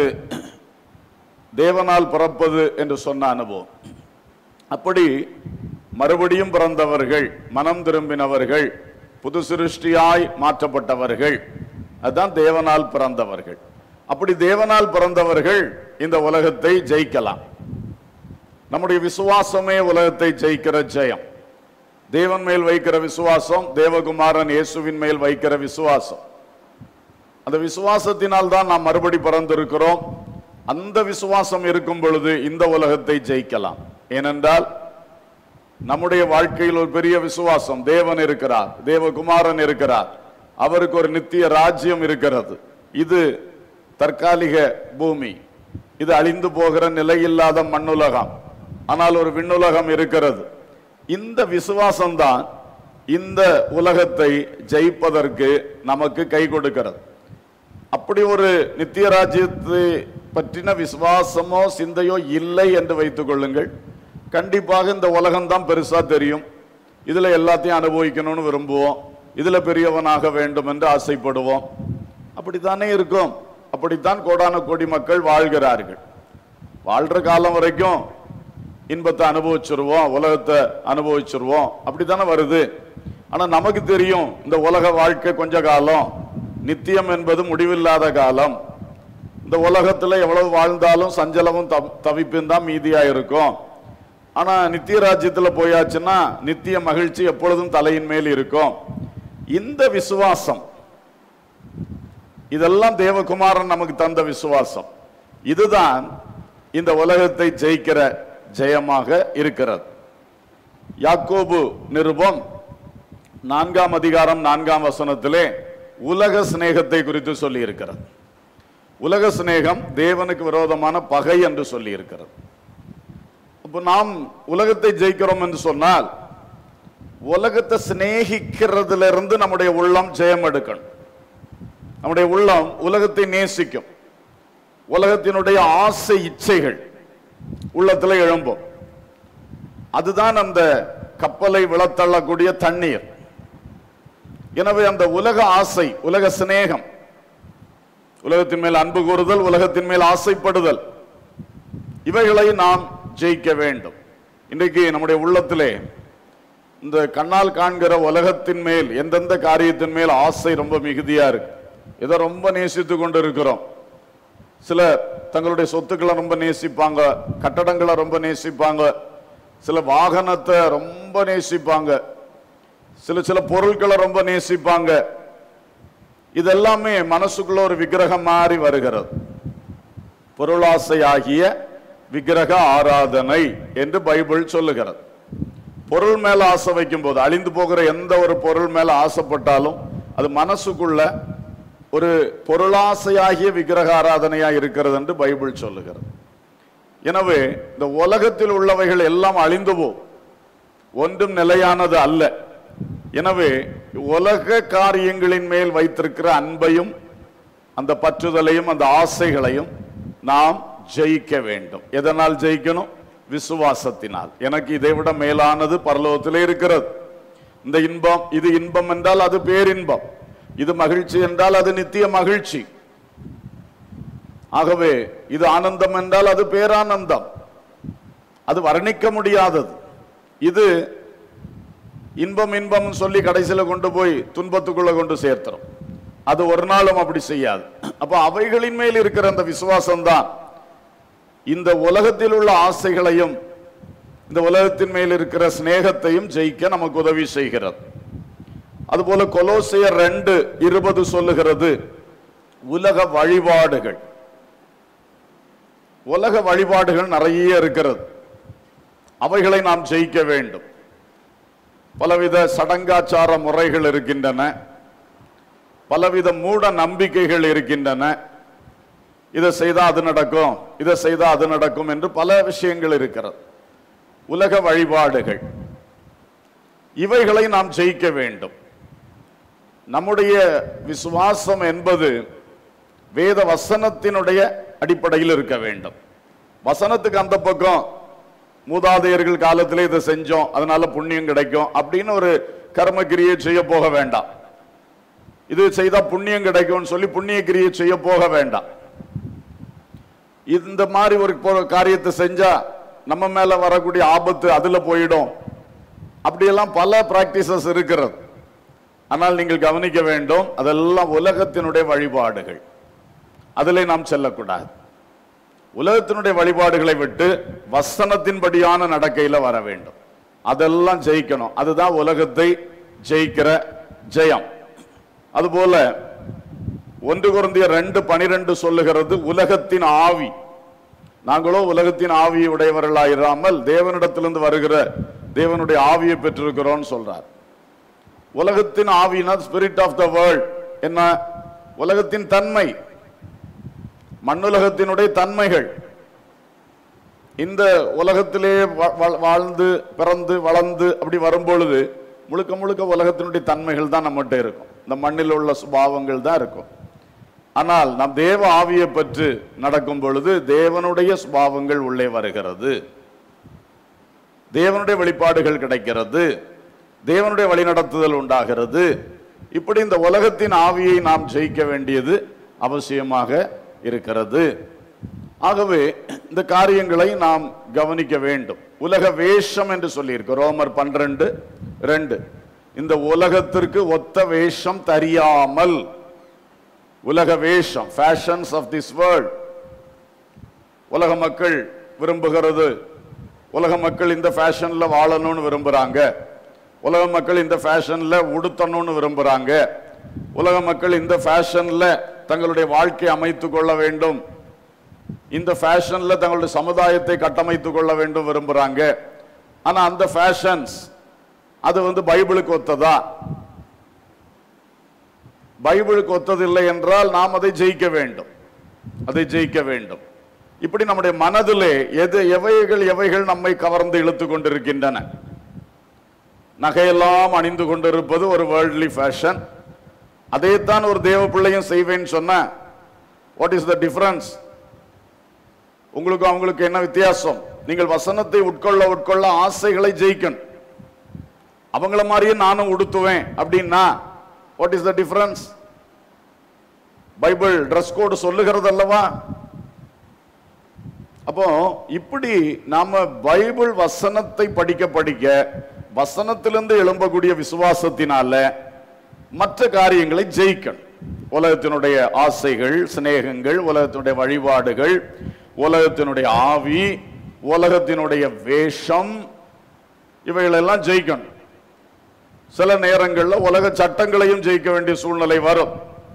[SPEAKER 3] தேவனால் பிறப்பது என்று சொன்ன அனுபவம் அப்படி மறுபடியும் பிறந்தவர்கள் மனம் திரும்பினவர்கள் புது சிருஷ்டியாய் மாற்றப்பட்டவர்கள் அதுதான் தேவனால் பிறந்தவர்கள் அப்படி தேவனால் பிறந்தவர்கள் இந்த உலகத்தை ஜெயிக்கலாம் நம்முடைய விசுவாசமே உலகத்தை ஜெயிக்கிற ஜெயம் தேவன் மேல் வைக்கிற விசுவாசம் தேவகுமாரன் இயேசுவின் மேல் வைக்கிற விசுவாசம் அந்த விசுவாசத்தினால் தான் நாம் மறுபடி பிறந்திருக்கிறோம் அந்த விசுவாசம் இருக்கும் பொழுது இந்த உலகத்தை ஜெயிக்கலாம் ஏனென்றால் நம்முடைய வாழ்க்கையில் ஒரு பெரிய விசுவாசம் தேவன் இருக்கிறார் தேவகுமாரன் இருக்கிறார் அவருக்கு ஒரு நித்திய ராஜ்யம் இருக்கிறது இது தற்காலிக பூமி இது அழிந்து போகிற நிலையில்லாத மண்ணுலகம் ஆனால் ஒரு விண்ணுலகம் இருக்கிறது இந்த விசுவாசம்தான் இந்த உலகத்தை ஜெயிப்பதற்கு நமக்கு கை கொடுக்கிறது அப்படி ஒரு நித்திய ராஜ்யத்தை பற்றின விசுவாசமோ சிந்தையோ இல்லை என்று வைத்துக் கொள்ளுங்கள் கண்டிப்பாக இந்த உலகம்தான் பெருசா தெரியும் இதுல எல்லாத்தையும் அனுபவிக்கணும்னு விரும்புவோம் இதுல பெரியவனாக வேண்டும் என்று ஆசைப்படுவோம் அப்படித்தானே இருக்கும் அப்படித்தான் கோடான கோடி மக்கள் வாழ்கிறார்கள் வாழ்ற காலம் வரைக்கும் இன்பத்தை அனுபவிச்சிருவோம் உலகத்தை அனுபவிச்சிருவோம் அப்படித்தானே வருது ஆனா நமக்கு தெரியும் இந்த உலக வாழ்க்கை கொஞ்ச காலம் நித்தியம் என்பது முடிவில்லாத காலம் இந்த உலகத்துல எவ்வளவு வாழ்ந்தாலும் சஞ்சலமும் தவ- தவிப்பும் தான் மீதியா இருக்கும் ஆனா நித்திய ராஜ்யத்துல போயாச்சுன்னா நித்திய மகிழ்ச்சி எப்பொழுதும் தலையின் மேல் இருக்கும் இந்த விசுவாசம் இதெல்லாம் தேவகுமாரன் நமக்கு தந்த விசுவாசம் இதுதான் இந்த உலகத்தை ஜெயிக்கிற ஜெயமாக இருக்கிறது யாக்கோபு நிருபம் நான்காம் அதிகாரம் நான்காம் வசனத்திலே உலக சிநேகத்தை குறித்து சொல்லி இருக்கிறது உலக சிநேகம் தேவனுக்கு விரோதமான பகை என்று சொல்லி இருக்கிறது அப்போ நாம் உலகத்தை ஜெயிக்கிறோம் என்று சொன்னால் உலகத்தை சிநேகிக்கிறதுல இருந்து நம்முடைய உள்ளம் ஜெயம் எடுக்கணும் நம்முடைய உள்ளம் உலகத்தை நேசிக்கும் உலகத்தினுடைய ஆசை இச்சைகள் உள்ளத்துல எழும்பும் அதுதான் அந்த கப்பலை விழத்தள்ளக்கூடிய தண்ணீர் எனவே அந்த உலக ஆசை உலக சிநேகம் உலகத்தின் மேல் அன்பு கூறுதல் உலகத்தின் மேல் ஆசைப்படுதல் இவைகளை நாம் ஜெயிக்க வேண்டும் இன்றைக்கு நம்முடைய உள்ளத்திலே இந்த கண்ணால் காண்கிற உலகத்தின் மேல் எந்தெந்த காரியத்தின் மேல் ஆசை ரொம்ப மிகுதியா இருக்கு இதை ரொம்ப நேசித்து கொண்டு இருக்கிறோம் சில தங்களுடைய சொத்துக்களை ரொம்ப நேசிப்பாங்க கட்டடங்களை ரொம்ப நேசிப்பாங்க சில வாகனத்தை ரொம்ப நேசிப்பாங்க சில சில பொருட்களை ரொம்ப நேசிப்பாங்க இதெல்லாமே மனசுக்குள்ள ஒரு விக்கிரகம் மாறி வருகிறது பொருளாசை ஆகிய விக்கிரக ஆராதனை என்று பைபிள் சொல்லுகிறது பொருள் மேல ஆசை வைக்கும் போது அழிந்து போகிற எந்த ஒரு பொருள் மேல ஆசைப்பட்டாலும் அது மனசுக்குள்ள ஒரு பொருளாசையாகிய விக்கிரக ஆராதனையா இருக்கிறது என்று பைபிள் சொல்லுகிறது எனவே இந்த உலகத்தில் உள்ளவைகள் எல்லாம் அழிந்து போகும் ஒன்றும் நிலையானது அல்ல எனவே உலக காரியங்களின் மேல் வைத்திருக்கிற அன்பையும் அந்த பற்றுதலையும் அந்த ஆசைகளையும் நாம் ஜெயிக்க வேண்டும் எதனால் ஜெயிக்கணும் விசுவாசத்தினால் எனக்கு இதை விட மேலானது பரலோகத்திலே இருக்கிறது இந்த இன்பம் இது இன்பம் என்றால் அது பேரின்பம் இது மகிழ்ச்சி என்றால் அது நித்திய மகிழ்ச்சி ஆகவே இது ஆனந்தம் என்றால் அது பேரானந்தம் அது வர்ணிக்க முடியாதது இது இன்பம் இன்பம் சொல்லி கடைசியில கொண்டு போய் துன்பத்துக்குள்ள கொண்டு சேர்த்துரும் அது ஒரு நாளும் அப்படி செய்யாது அப்ப அவைகளின் மேல் இருக்கிற அந்த விசுவாசம் தான் இந்த உலகத்தில் உள்ள ஆசைகளையும் இந்த உலகத்தின் மேல் இருக்கிற சிநேகத்தையும் ஜெயிக்க நமக்கு உதவி செய்கிறது அதுபோல கொலோசியர் ரெண்டு இருபது சொல்லுகிறது உலக வழிபாடுகள் உலக வழிபாடுகள் நிறைய இருக்கிறது அவைகளை நாம் ஜெயிக்க வேண்டும் பலவித சடங்காச்சார முறைகள் இருக்கின்றன பலவித மூட நம்பிக்கைகள் இருக்கின்றன இதை செய்தா அது நடக்கும் இதை செய்தா அது நடக்கும் என்று பல விஷயங்கள் இருக்கிறது உலக வழிபாடுகள் இவைகளை நாம் ஜெயிக்க வேண்டும் நம்முடைய விசுவாசம் என்பது வேத வசனத்தினுடைய அடிப்படையில் இருக்க வேண்டும் வசனத்துக்கு அந்த பக்கம் மூதாதையர்கள் காலத்திலே இதை செஞ்சோம் அதனால புண்ணியம் கிடைக்கும் அப்படின்னு ஒரு கர்ம கிரியை செய்ய போக வேண்டாம் இது செய்தா புண்ணியம் கிடைக்கும்னு சொல்லி புண்ணிய கிரியை செய்ய போக வேண்டாம் இந்த மாதிரி ஒரு பொ- காரியத்தை செஞ்சா நம்ம மேல வரக்கூடிய ஆபத்து அதுல போயிடும் அப்படியெல்லாம் பல பிராக்டிசஸ் இருக்கிறது ஆனால் நீங்கள் கவனிக்க வேண்டும் அதெல்லாம் உலகத்தினுடைய வழிபாடுகள் அதிலே நாம் செல்லக்கூடாது உலகத்தினுடைய வழிபாடுகளை விட்டு வசனத்தின்படியான நடக்கையில வர வேண்டும் அதெல்லாம் ஜெயிக்கணும் அதுதான் உலகத்தை ஜெயிக்கிற ஜெயம் அதுபோல ஒன்று குருந்திய ரெண்டு பனிரெண்டு சொல்லுகிறது உலகத்தின் ஆவி நாங்களோ உலகத்தின் ஆவி உடையவர்களாயிராமல் தேவனிடத்திலிருந்து வருகிற தேவனுடைய ஆவியை பெற்றிருக்கிறோம் சொல்றார் உலகத்தின் ஆவினா ஸ்பிரிட் ஆஃப் த வேர்ல்ட் என்ன உலகத்தின் தன்மை மண்ணுலகத்தினுடைய தன்மைகள் இந்த உலகத்திலே வா- வா- வாழ்ந்து பிறந்து வளர்ந்து அப்படி வரும்பொழுது முழுக்க முழுக்க உலகத்தினுடைய தன்மைகள் தான் நம்மகிட்ட இருக்கும் இந்த மண்ணில் உள்ள சுபாவங்கள் தான் இருக்கும் ஆனால் நாம் தேவ ஆவியை பற்றி நடக்கும் பொழுது தேவனுடைய சுபாவங்கள் உள்ளே வருகிறது தேவனுடைய வெளிப்பாடுகள் கிடைக்கிறது தேவனுடைய வழிநடத்துதல் உண்டாகிறது இப்படி இந்த உலகத்தின் ஆவியை நாம் ஜெயிக்க வேண்டியது அவசியமாக இருக்கிறது ஆகவே இந்த காரியங்களை நாம் கவனிக்க வேண்டும் உலக வேஷம் என்று சொல்லியிருக்கு ரோமர் பன்னிரண்டு ரெண்டு இந்த உலகத்திற்கு ஒத்த வேஷம் தெரியாமல் உலக வேஷம் ஃபேஷன்ஸ் ஆஃப் திஸ் வேர்ல்ட் உலக மக்கள் விரும்புகிறது உலக மக்கள் இந்த ஃபேஷன்ல வாழணும்னு விரும்புறாங்க உலக மக்கள் இந்த ஃபேஷன்ல உடுத்தணும்னு விரும்புறாங்க உலக மக்கள் இந்த ஃபேஷன்ல தங்களுடைய வாழ்க்கையை அமைத்துக் கொள்ள வேண்டும் இந்த ஃபேஷன்ல தங்களுடைய சமுதாயத்தை கட்டமைத்துக் கொள்ள வேண்டும் விரும்புறாங்க ஆனா அந்த ஃபேஷன்ஸ் அது வந்து பைபிளுக்கு ஒத்ததா பைபிளுக்கு ஒத்ததில்லை என்றால் நாம் அதை ஜெயிக்க வேண்டும் அதை ஜெயிக்க வேண்டும் இப்படி நம்முடைய மனதிலே எது எவைகள் எவைகள் நம்மை கவர்ந்து இழுத்து கொண்டிருக்கின்றன நகையெல்லாம் அணிந்து கொண்டிருப்பது ஒரு வேர்ல்ட்லி ஃபேஷன் அதைத்தான் ஒரு தேவ பிள்ளையும் செய்வேன்னு சொன்ன வாட் இஸ் த டிஃபரன்ஸ் உங்களுக்கு அவங்களுக்கு என்ன வித்தியாசம் நீங்கள் வசனத்தை உட்கொள்ள உட்கொள்ள ஆசைகளை ஜெயிக்கணும் அவங்கள மாதிரியே நானும் உடுத்துவேன் அப்படின்னா what is the difference Bible dress code சொல்லுகிறது அல்லவா அப்போ இப்படி நாம பைபிள் வசனத்தை படிக்க படிக்க வசனத்திலிருந்து எழும்பக்கூடிய விசுவாசத்தினால மற்ற காரியங்களை ஜெயிக்கணும் உலகத்தினுடைய ஆசைகள் சிநேகங்கள் உலகத்தினுடைய வழிபாடுகள் உலகத்தினுடைய ஆவி உலகத்தினுடைய வேஷம் இவைகளெல்லாம் ஜெயிக்கணும் சில நேரங்களில் உலக சட்டங்களையும் ஜெயிக்க வேண்டிய சூழ்நிலை வரும்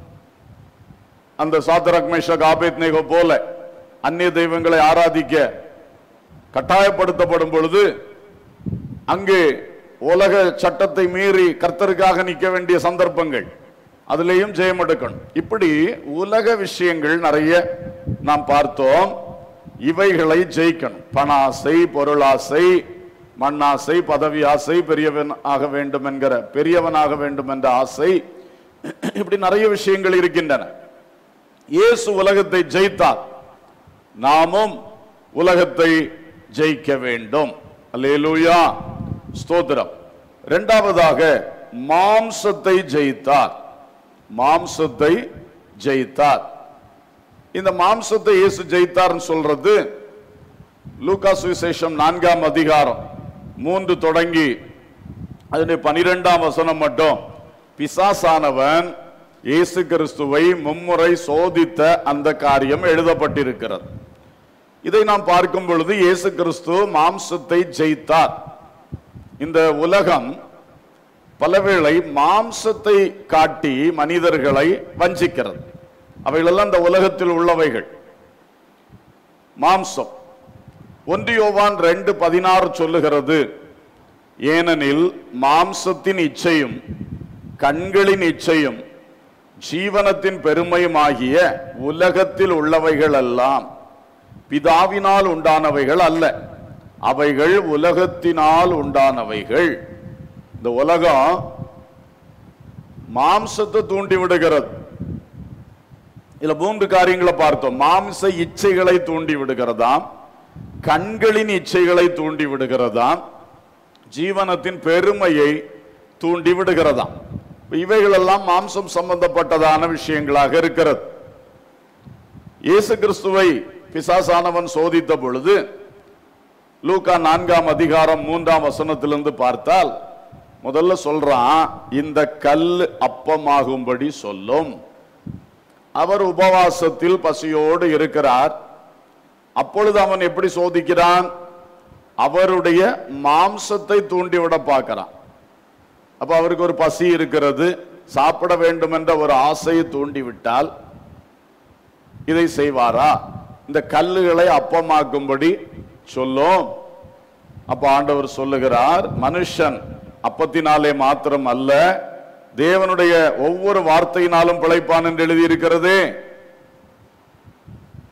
[SPEAKER 3] அந்த சாத்ரக் மேஷக் ஆபேத்நேகோ போல அந்நிய தெய்வங்களை ஆராதிக்க கட்டாயப்படுத்தப்படும் பொழுது அங்கே உலக சட்டத்தை மீறி கர்த்தருக்காக நிற்க வேண்டிய சந்தர்ப்பங்கள் அதுலேயும் ஜெயம் எடுக்கணும் இப்படி உலக விஷயங்கள் நிறைய நாம் பார்த்தோம் இவைகளை ஜெயிக்கணும் பண ஆசை பொருளாசை மண்ணாசை பதவி ஆசை பெரியவன் ஆக வேண்டும் என்கிற பெரியவனாக வேண்டும் என்ற ஆசை இப்படி நிறைய விஷயங்கள் இருக்கின்றன இயேசு உலகத்தை ஜெயித்தார் நாமும் உலகத்தை ஜெயிக்க வேண்டும் அல்லேலூயா ஸ்தோத்திரம் இரண்டாவதாக மாம்சத்தை ஜெயித்தார் மாம்சத்தை ஜெயித்தார் இந்த மாம்சத்தை இயேசு ஜெயித்தார்னு சொல்றது லூகா சுவிசேஷம் நான்காம் அதிகாரம் மூன்று தொடங்கி அதனுடைய பனிரெண்டாம் வசனம் மட்டும் பிசாசானவன் இயேசு கிறிஸ்துவை மும்முறை சோதித்த அந்த காரியம் எழுதப்பட்டிருக்கிறது இதை நாம் பார்க்கும் பொழுது இயேசு கிறிஸ்து மாம்சத்தை ஜெயித்தார் இந்த உலகம் பலவேளை மாம்சத்தை காட்டி மனிதர்களை வஞ்சிக்கிறது அவைகளெல்லாம் இந்த உலகத்தில் உள்ளவைகள் மாம்சம் ஒன்று யோவான் ரெண்டு பதினாறு சொல்லுகிறது ஏனெனில் மாம்சத்தின் இச்சையும் கண்களின் இச்சையும் ஜீவனத்தின் பெருமையுமாகிய உலகத்தில் உள்ளவைகள் எல்லாம் பிதாவினால் உண்டானவைகள் அல்ல அவைகள் உலகத்தினால் உண்டானவைகள் இந்த உலகம் மாம்சத்தை தூண்டி விடுகிறது இதுல மூன்று காரியங்களை பார்த்தோம் மாம்ச இச்சைகளை தூண்டி விடுகிறதாம் கண்களின் இச்சைகளை தூண்டி விடுகிறதாம் ஜீவனத்தின் பெருமையை தூண்டி விடுகிறதாம் இப்ப இவைகளெல்லாம் மாம்சம் சம்பந்தப்பட்டதான விஷயங்களாக இருக்கிறது இயேசு கிறிஸ்துவை பிசாசானவன் சோதித்த பொழுது லூக்கா நான்காம் அதிகாரம் மூன்றாம் வசனத்திலிருந்து பார்த்தால் முதல்ல சொல்றான் இந்த கல் அப்பமாகும்படி சொல்லும் அவர் உபவாசத்தில் பசியோடு இருக்கிறார் அப்பொழுது அவன் எப்படி சோதிக்கிறான் அவருடைய மாம்சத்தை தூண்டிவிட பார்க்கிறான் அப்ப அவருக்கு ஒரு பசி இருக்கிறது சாப்பிட வேண்டும் என்ற ஒரு ஆசையை தூண்டிவிட்டால் இதை செய்வாரா இந்த கல்லுகளை அப்பமாக்கும்படி சொல்லும் அப்ப ஆண்டவர் சொல்லுகிறார் மனுஷன் அப்பத்தினாலே மாத்திரம் அல்ல தேவனுடைய ஒவ்வொரு வார்த்தையினாலும் பிழைப்பான் என்று எழுதியிருக்கிறதே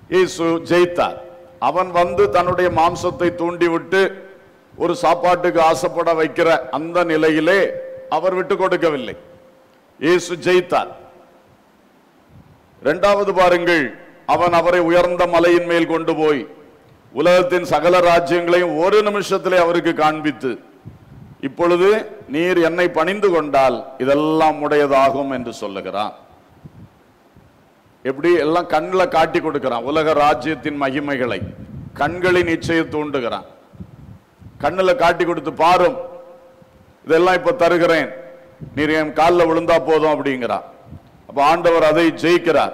[SPEAKER 3] இயேசு ஜெயித்தார் அவன் வந்து தன்னுடைய மாம்சத்தை தூண்டிவிட்டு ஒரு சாப்பாட்டுக்கு ஆசைப்பட வைக்கிற அந்த நிலையிலே அவர் விட்டு கொடுக்கவில்லை இயேசு ஜெயித்தார் இரண்டாவது பாருங்கள் அவன் அவரை உயர்ந்த மலையின் மேல் கொண்டு போய் உலகத்தின் சகல ராஜ்யங்களையும் ஒரு நிமிஷத்திலே அவருக்கு காண்பித்து இப்பொழுது நீர் என்னை பணிந்து கொண்டால் இதெல்லாம் உடையதாகும் என்று சொல்லுகிறான் எப்படி எல்லாம் கண்ணில் காட்டி கொடுக்கிறான் உலக ராஜ்யத்தின் மகிமைகளை கண்களின் இச்சையை தூண்டுகிறான் கண்ணில் காட்டி கொடுத்து பாரும் இதெல்லாம் இப்ப தருகிறேன் நீர் என் காலில் விழுந்தா போதும் அப்படிங்கிறான் அப்ப ஆண்டவர் அதை ஜெயிக்கிறார்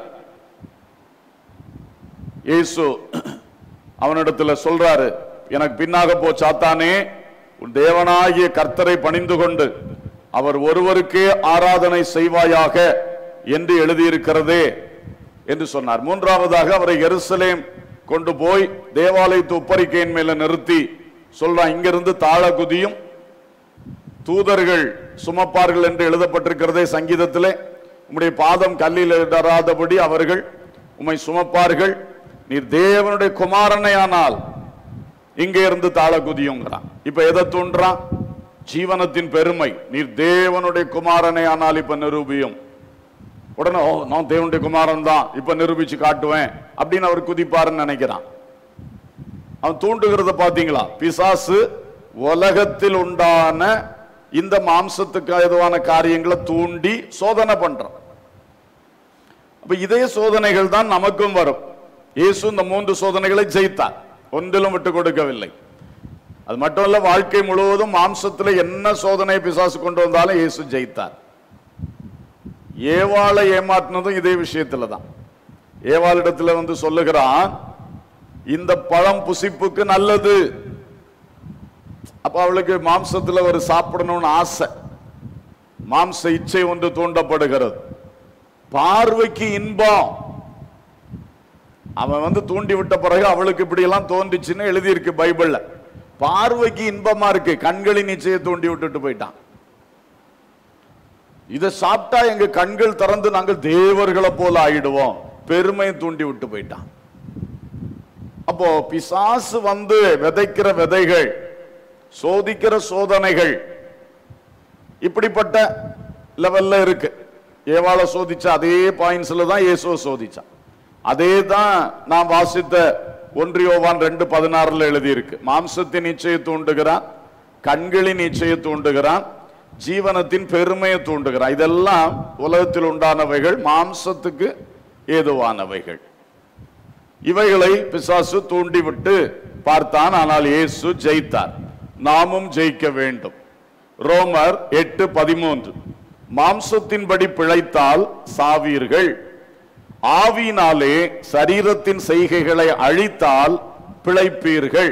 [SPEAKER 3] இயேசு அவனிடத்துல சொல்றாரு எனக்கு பின்னாக போ சாத்தானே உன் தேவனாகிய கர்த்தரை பணிந்து கொண்டு அவர் ஒருவருக்கே ஆராதனை செய்வாயாக என்று எழுதியிருக்கிறதே என்று சொன்னார் மூன்றாவதாக அவரை எருசலேம் கொண்டு போய் தேவாலயத்து உப்பரிக்கையின் மேல நிறுத்தி சொல்றான் இங்கிருந்து தாழ குதியும் தூதர்கள் சுமப்பார்கள் என்று எழுதப்பட்டிருக்கிறதே சங்கீதத்திலே உம்முடைய பாதம் கல்லில் இடராதபடி அவர்கள் உம்மை சுமப்பார்கள் நீர் தேவனுடைய குமாரனையானால் இங்கே இருந்து தாழ குதியுங்கிறான் இப்ப எதை தூண்டுறான் ஜீவனத்தின் பெருமை நீர் தேவனுடைய குமாரனை ஆனால் இப்ப நிரூபியும் உடனே ஓ நான் தேவனுடைய குமாரன் தான் இப்ப நிரூபிச்சு காட்டுவேன் அப்படின்னு அவர் குதிப்பாருன்னு நினைக்கிறான் அவன் தூண்டுகிறத பாத்தீங்களா பிசாசு உலகத்தில் உண்டான இந்த மாம்சத்துக்கு ஏதுவான காரியங்களை தூண்டி சோதனை பண்றான் அப்ப இதே சோதனைகள் தான் நமக்கும் வரும் இயேசு இந்த மூன்று சோதனைகளை ஜெயித்தார் ஒன்றிலும் விட்டு கொடுக்கவில்லை அது மட்டும் இல்ல வாழ்க்கை முழுவதும் மாம்சத்துல என்ன சோதனை பிசாசு கொண்டு வந்தாலும் இயேசு ஜெயித்தார் ஏவாளை ஏமாற்றினதும் இதே விஷயத்துல தான் ஏவாளிடத்துல வந்து சொல்லுகிறான் இந்த பழம் புசிப்புக்கு நல்லது அப்ப அவளுக்கு மாம்சத்துல ஒரு சாப்பிடணும்னு ஆசை மாம்ச இச்சை ஒன்று தூண்டப்படுகிறது பார்வைக்கு இன்பம் அவன் வந்து தூண்டி விட்ட பிறகு அவளுக்கு இப்படி எல்லாம் தோன்றுச்சுன்னு எழுதியிருக்கு பைபிள்ல பார்வைக்கு இன்பமா இருக்கு கண்களின் நிச்சய தூண்டி விட்டுட்டு போயிட்டான் இதை சாப்பிட்டா எங்க கண்கள் திறந்து நாங்கள் தேவர்களை போல ஆயிடுவோம் பெருமை தூண்டி விட்டு போயிட்டான் அப்போ பிசாசு வந்து விதைக்கிற விதைகள் சோதிக்கிற சோதனைகள் இப்படிப்பட்ட லெவல்ல இருக்கு ஏவாள சோதிச்ச அதே பாயிண்ட்ஸ்ல தான் இயேசுவை சோதிச்சான் அதே தான் நான் வாசித்த ஒன்றியோவான் ரெண்டு பதினாறுல எழுதியிருக்கு மாம்சத்தின் நிச்சய தூண்டுகிறான் கண்களின் நிச்சய தூண்டுகிறான் ஜீவனத்தின் பெருமையை தூண்டுகிறான் இதெல்லாம் உலகத்தில் உண்டானவைகள் மாம்சத்துக்கு ஏதுவானவைகள் இவைகளை பிசாசு தூண்டிவிட்டு பார்த்தான் ஆனால் இயேசு ஜெயித்தார் நாமும் ஜெயிக்க வேண்டும் ரோமர் எட்டு பதிமூன்று மாம்சத்தின்படி பிழைத்தால் சாவீர்கள் ஆவியினாலே சரீரத்தின் செய்கைகளை அழித்தால் பிழைப்பீர்கள்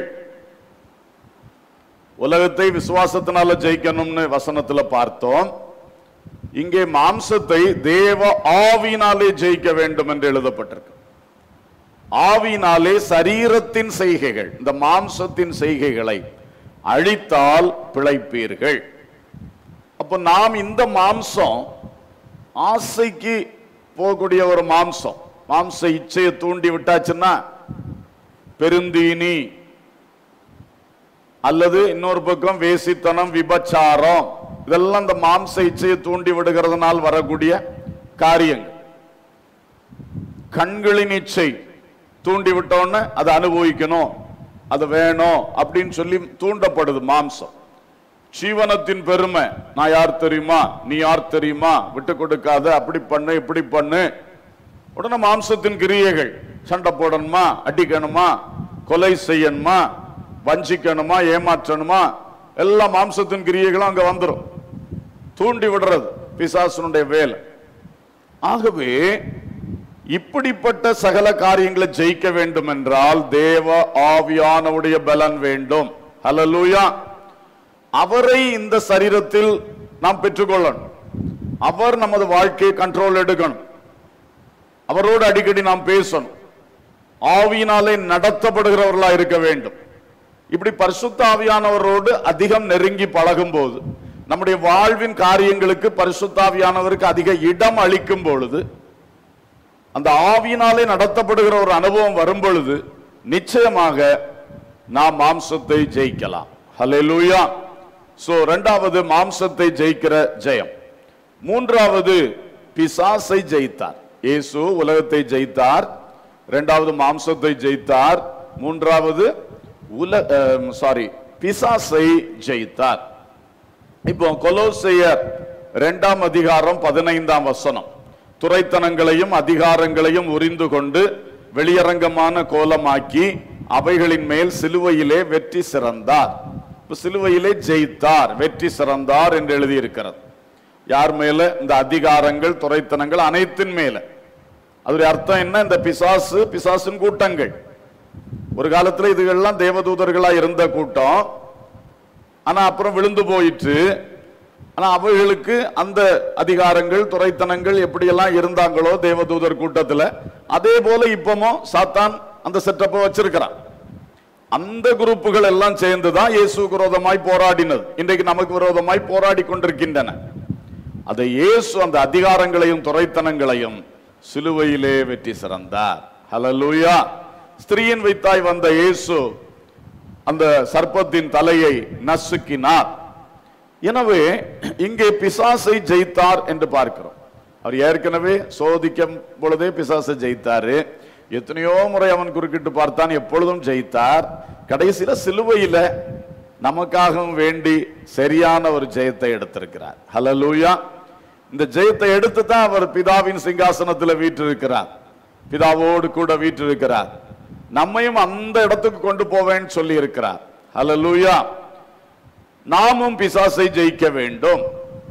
[SPEAKER 3] உலகத்தை விசுவாசத்தினால ஜெயிக்கணும்னு வசனத்துல பார்த்தோம் இங்கே மாம்சத்தை தேவ ஆவியினாலே ஜெயிக்க வேண்டும் என்று எழுதப்பட்டிருக்கு ஆவியினாலே சரீரத்தின் செய்கைகள் இந்த மாம்சத்தின் செய்கைகளை அழித்தால் பிழைப்பீர்கள் அப்ப நாம் இந்த மாம்சம் ஆசைக்கு போகக்கூடிய ஒரு மாம்சம் மாம்ச இச்சையை தூண்டி விட்டாச்சுன்னா பெருந்தீனி அல்லது இன்னொரு பக்கம் வேசித்தனம் விபச்சாரம் இதெல்லாம் இந்த மாம்ச இச்சையை தூண்டி விடுகிறதுனால் வரக்கூடிய காரியங்கள் கண்களின் இச்சை தூண்டி விட்டோன்னு அதை அனுபவிக்கணும் அது வேணும் அப்படின்னு சொல்லி தூண்டப்படுது மாம்சம் ஜீவனத்தின் பெருமை நான் யார் தெரியுமா நீ யார் தெரியுமா விட்டு கொடுக்காத அப்படி பண்ணு இப்படி பண்ணு உடனே மாம்சத்தின் கிரியைகள் சண்டை போடணுமா அடிக்கணுமா கொலை செய்யணுமா வஞ்சிக்கணுமா ஏமாற்றணுமா எல்லா மாம்சத்தின் கிரியைகளும் அங்க வந்துடும் தூண்டி விடுறது பிசாசனுடைய வேலை ஆகவே இப்படிப்பட்ட சகல காரியங்களை ஜெயிக்க வேண்டும் என்றால் தேவ ஆவியானவுடைய பலன் வேண்டும் ஹalleluya அவரை இந்த சரீரத்தில் நாம் பெற்றுக்கொள்ளணும் அவர் நமது வாழ்க்கையை கண்ட்ரோல் எடுக்கணும் அவரோடு அடிக்கடி நாம் பேசணும் ஆவியினாலே நடத்தப்படுகிறவர்களா இருக்க வேண்டும் இப்படி பரிசுத்த ஆவியானவரோடு அதிகம் நெருங்கி பழகும் போது நம்முடைய வாழ்வின் காரியங்களுக்கு பரிசுத்த ஆவியானவருக்கு அதிக இடம் அளிக்கும் பொழுது அந்த ஆவியினாலே நடத்தப்படுகிற ஒரு அனுபவம் வரும் பொழுது நிச்சயமாக நாம் மாம்சத்தை ஜெயிக்கலாம் ஹalleluya சோ இரண்டாவது மாம்சத்தை ஜெயிக்கிற ஜெயம் மூன்றாவது பிசாசை ஜெயித்தார் இயேசு உலகத்தை ஜெயித்தார் இரண்டாவது மாம்சத்தை ஜெயித்தார் மூன்றாவது உல சாரி பிசாசை ஜெயித்தார் இப்போ கொலோசையர் இரண்டாம் அதிகாரம் பதினைந்தாம் வசனம் துரைத்தனங்களையும் அதிகாரங்களையும் உரிந்து கொண்டு வெளியரங்கமான கோலமாக்கி அவைகளின் மேல் சிலுவையிலே வெற்றி சிறந்தார் இப்ப சிலுவையிலே ஜெயித்தார் வெற்றி சிறந்தார் என்று எழுதியிருக்கிறது யார் மேல இந்த அதிகாரங்கள் துரைத்தனங்கள் அனைத்தின் மேல அதோடைய அர்த்தம் என்ன இந்த பிசாசு பிசாசின் கூட்டங்கள் ஒரு காலத்துல இதுகள்லாம் தேவதூதர்களா இருந்த கூட்டம் ஆனா அப்புறம் விழுந்து போயிற்று ஆனா அவைகளுக்கு அந்த அதிகாரங்கள் துரைத்தனங்கள் எப்படியெல்லாம் இருந்தாங்களோ தேவதூதர் கூட்டத்துல அதே போல இப்பமும் சாத்தான் அந்த செட்டப்பை வச்சிருக்கிறான் அந்த குரூப்புகள் எல்லாம் சேர்ந்துதான் இயேசு விரோதமாய் போராடினது இன்றைக்கு நமக்கு விரோதமாய் போராடி கொண்டிருக்கின்றன அதை இயேசு அந்த அதிகாரங்களையும் துரைத்தனங்களையும் சிலுவையிலே வெற்றி சிறந்தார் ஹalleluya ஸ்திரீயின் வைத்தாய் வந்த இயேசு அந்த சர்ப்பத்தின் தலையை நசுக்கினார் எனவே இங்கே பிசாசை ஜெயித்தார் என்று பார்க்கிறோம் அவர் ஏற்கனவே சோதிக்கும் பொழுதே பிசாசை ஜெயித்தாரு எத்தனையோ முறை அவன் குறுக்கிட்டு பார்த்தான் எப்பொழுதும் ஜெயித்தார் கடைசியில சிலுவையில நமக்காகவும் வேண்டி சரியான ஒரு ஜெயத்தை எடுத்திருக்கிறார் ஹalleluya இந்த ஜெயத்தை எடுத்து தான் அவர் பிதாவின் சிங்காசனத்தில் வீற்றிருக்கிறார் பிதாவோடு கூட வீற்றிருக்கிறார் நம்மையும் அந்த இடத்துக்கு கொண்டு போவேன்னு சொல்லி இருக்கிறார் ஹalleluya நாமும் பிசாசை ஜெயிக்க வேண்டும்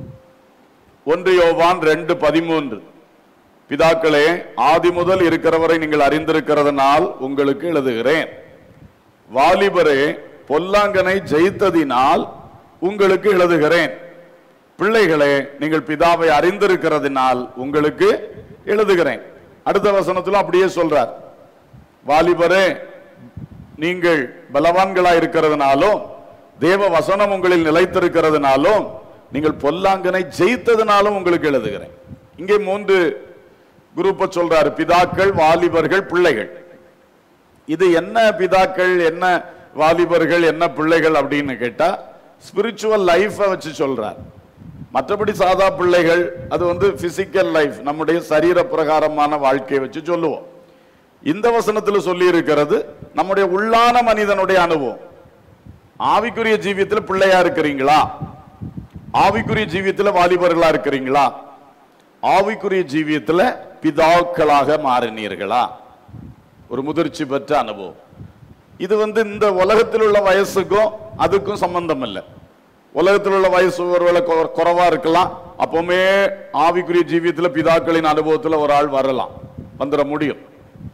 [SPEAKER 3] ஒன்று யோவான் ரெண்டு பதிமூன்று பிதாக்களே ஆதி முதல் இருக்கிறவரை நீங்கள் அறிந்திருக்கிறதுனால் உங்களுக்கு எழுதுகிறேன் வாலிபரே பொல்லாங்கனை ஜெயித்ததினால் உங்களுக்கு எழுதுகிறேன் பிள்ளைகளே நீங்கள் பிதாவை அறிந்திருக்கிறதுனால் உங்களுக்கு எழுதுகிறேன் அடுத்த வசனத்துல அப்படியே சொல்றார் வாலிபரே நீங்கள் பலவான்களா இருக்கிறதுனாலும் தேவ வசனம் உங்களில் நிலைத்திருக்கிறதுனாலும் நீங்கள் பொல்லாங்கனை ஜெயித்ததுனாலும் உங்களுக்கு எழுதுகிறேன் இங்கே மூன்று குரூப்பை சொல்றாரு பிதாக்கள் வாலிபர்கள் பிள்ளைகள் இது என்ன பிதாக்கள் என்ன வாலிபர்கள் என்ன பிள்ளைகள் அப்படின்னு கேட்டா ஸ்பிரிச்சுவல் லைஃபை வச்சு சொல்றார் மற்றபடி சாதா பிள்ளைகள் அது வந்து பிசிக்கல் லைஃப் நம்முடைய சரீர பிரகாரமான வாழ்க்கையை வச்சு சொல்லுவோம் இந்த வசனத்தில் சொல்லி இருக்கிறது நம்முடைய உள்ளான மனிதனுடைய அனுபவம் ஆவிக்குரிய ஜீவியத்தில் பிள்ளையா இருக்கிறீங்களா ஆவிக்குரிய ஜீவியத்தில் வாலிபர்களா இருக்கிறீங்களா ஆவிக்குரிய ஜீவியத்தில் பிதாக்களாக மாறினீர்களா ஒரு முதிர்ச்சி பெற்ற அனுபவம் இது வந்து இந்த உலகத்தில் உள்ள வயசுக்கும் அதுக்கும் சம்பந்தம் இல்லை உலகத்தில் உள்ள வயசு ஒருவேளை கொ- குறைவா இருக்கலாம் அப்பவுமே ஆவிக்குரிய ஜீவியத்தில் பிதாக்களின் அனுபவத்தில் ஒரு ஆள் வரலாம் வந்துட முடியும்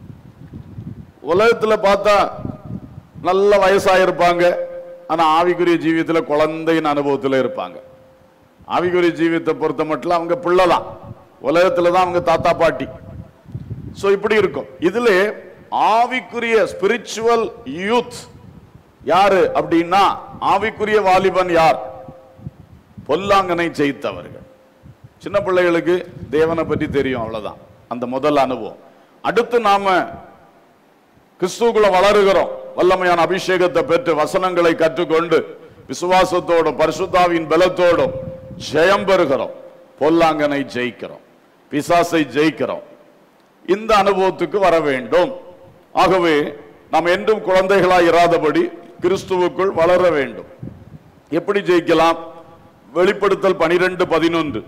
[SPEAKER 3] உலகத்துல பார்த்தா நல்ல வயசாயிருப்பாங்க ஆனா ஆவிக்குரிய ஜீவியத்துல குழந்தையின் அனுபவத்துல இருப்பாங்க ஆவிக்குரிய ஜீவியத்தை பொறுத்த மட்டும் அவங்க பிள்ளைதான் உலகத்துல தான் அவங்க தாத்தா பாட்டி சோ இப்படி இருக்கும் இதுல ஆவிக்குரிய ஸ்பிரிச்சுவல் யூத் யாரு அப்படின்னா ஆவிக்குரிய வாலிபன் யார் பொல்லாங்கனை ஜெயித்தவர்கள் சின்ன பிள்ளைகளுக்கு தேவனை பற்றி தெரியும் அவ்வளவுதான் அந்த முதல் அனுபவம் அடுத்து நாம கிறிஸ்துக்குள்ள வளருகிறோம் வல்லமையான அபிஷேகத்தை பெற்று வசனங்களை கற்றுக்கொண்டு விசுவாசத்தோடும் பரிசுத்தாவின் பலத்தோடும் ஜெயம் பெறுகிறோம் பொல்லாங்கனை ஜெயிக்கிறோம் பிசாசை ஜெயிக்கிறோம் இந்த அனுபவத்துக்கு வர வேண்டும் ஆகவே நாம் என்றும் குழந்தைகளாய் இராதபடி கிறிஸ்துவுக்குள் வளர வேண்டும் எப்படி ஜெயிக்கலாம் வெளிப்படுத்தல் பனிரெண்டு பதினொன்று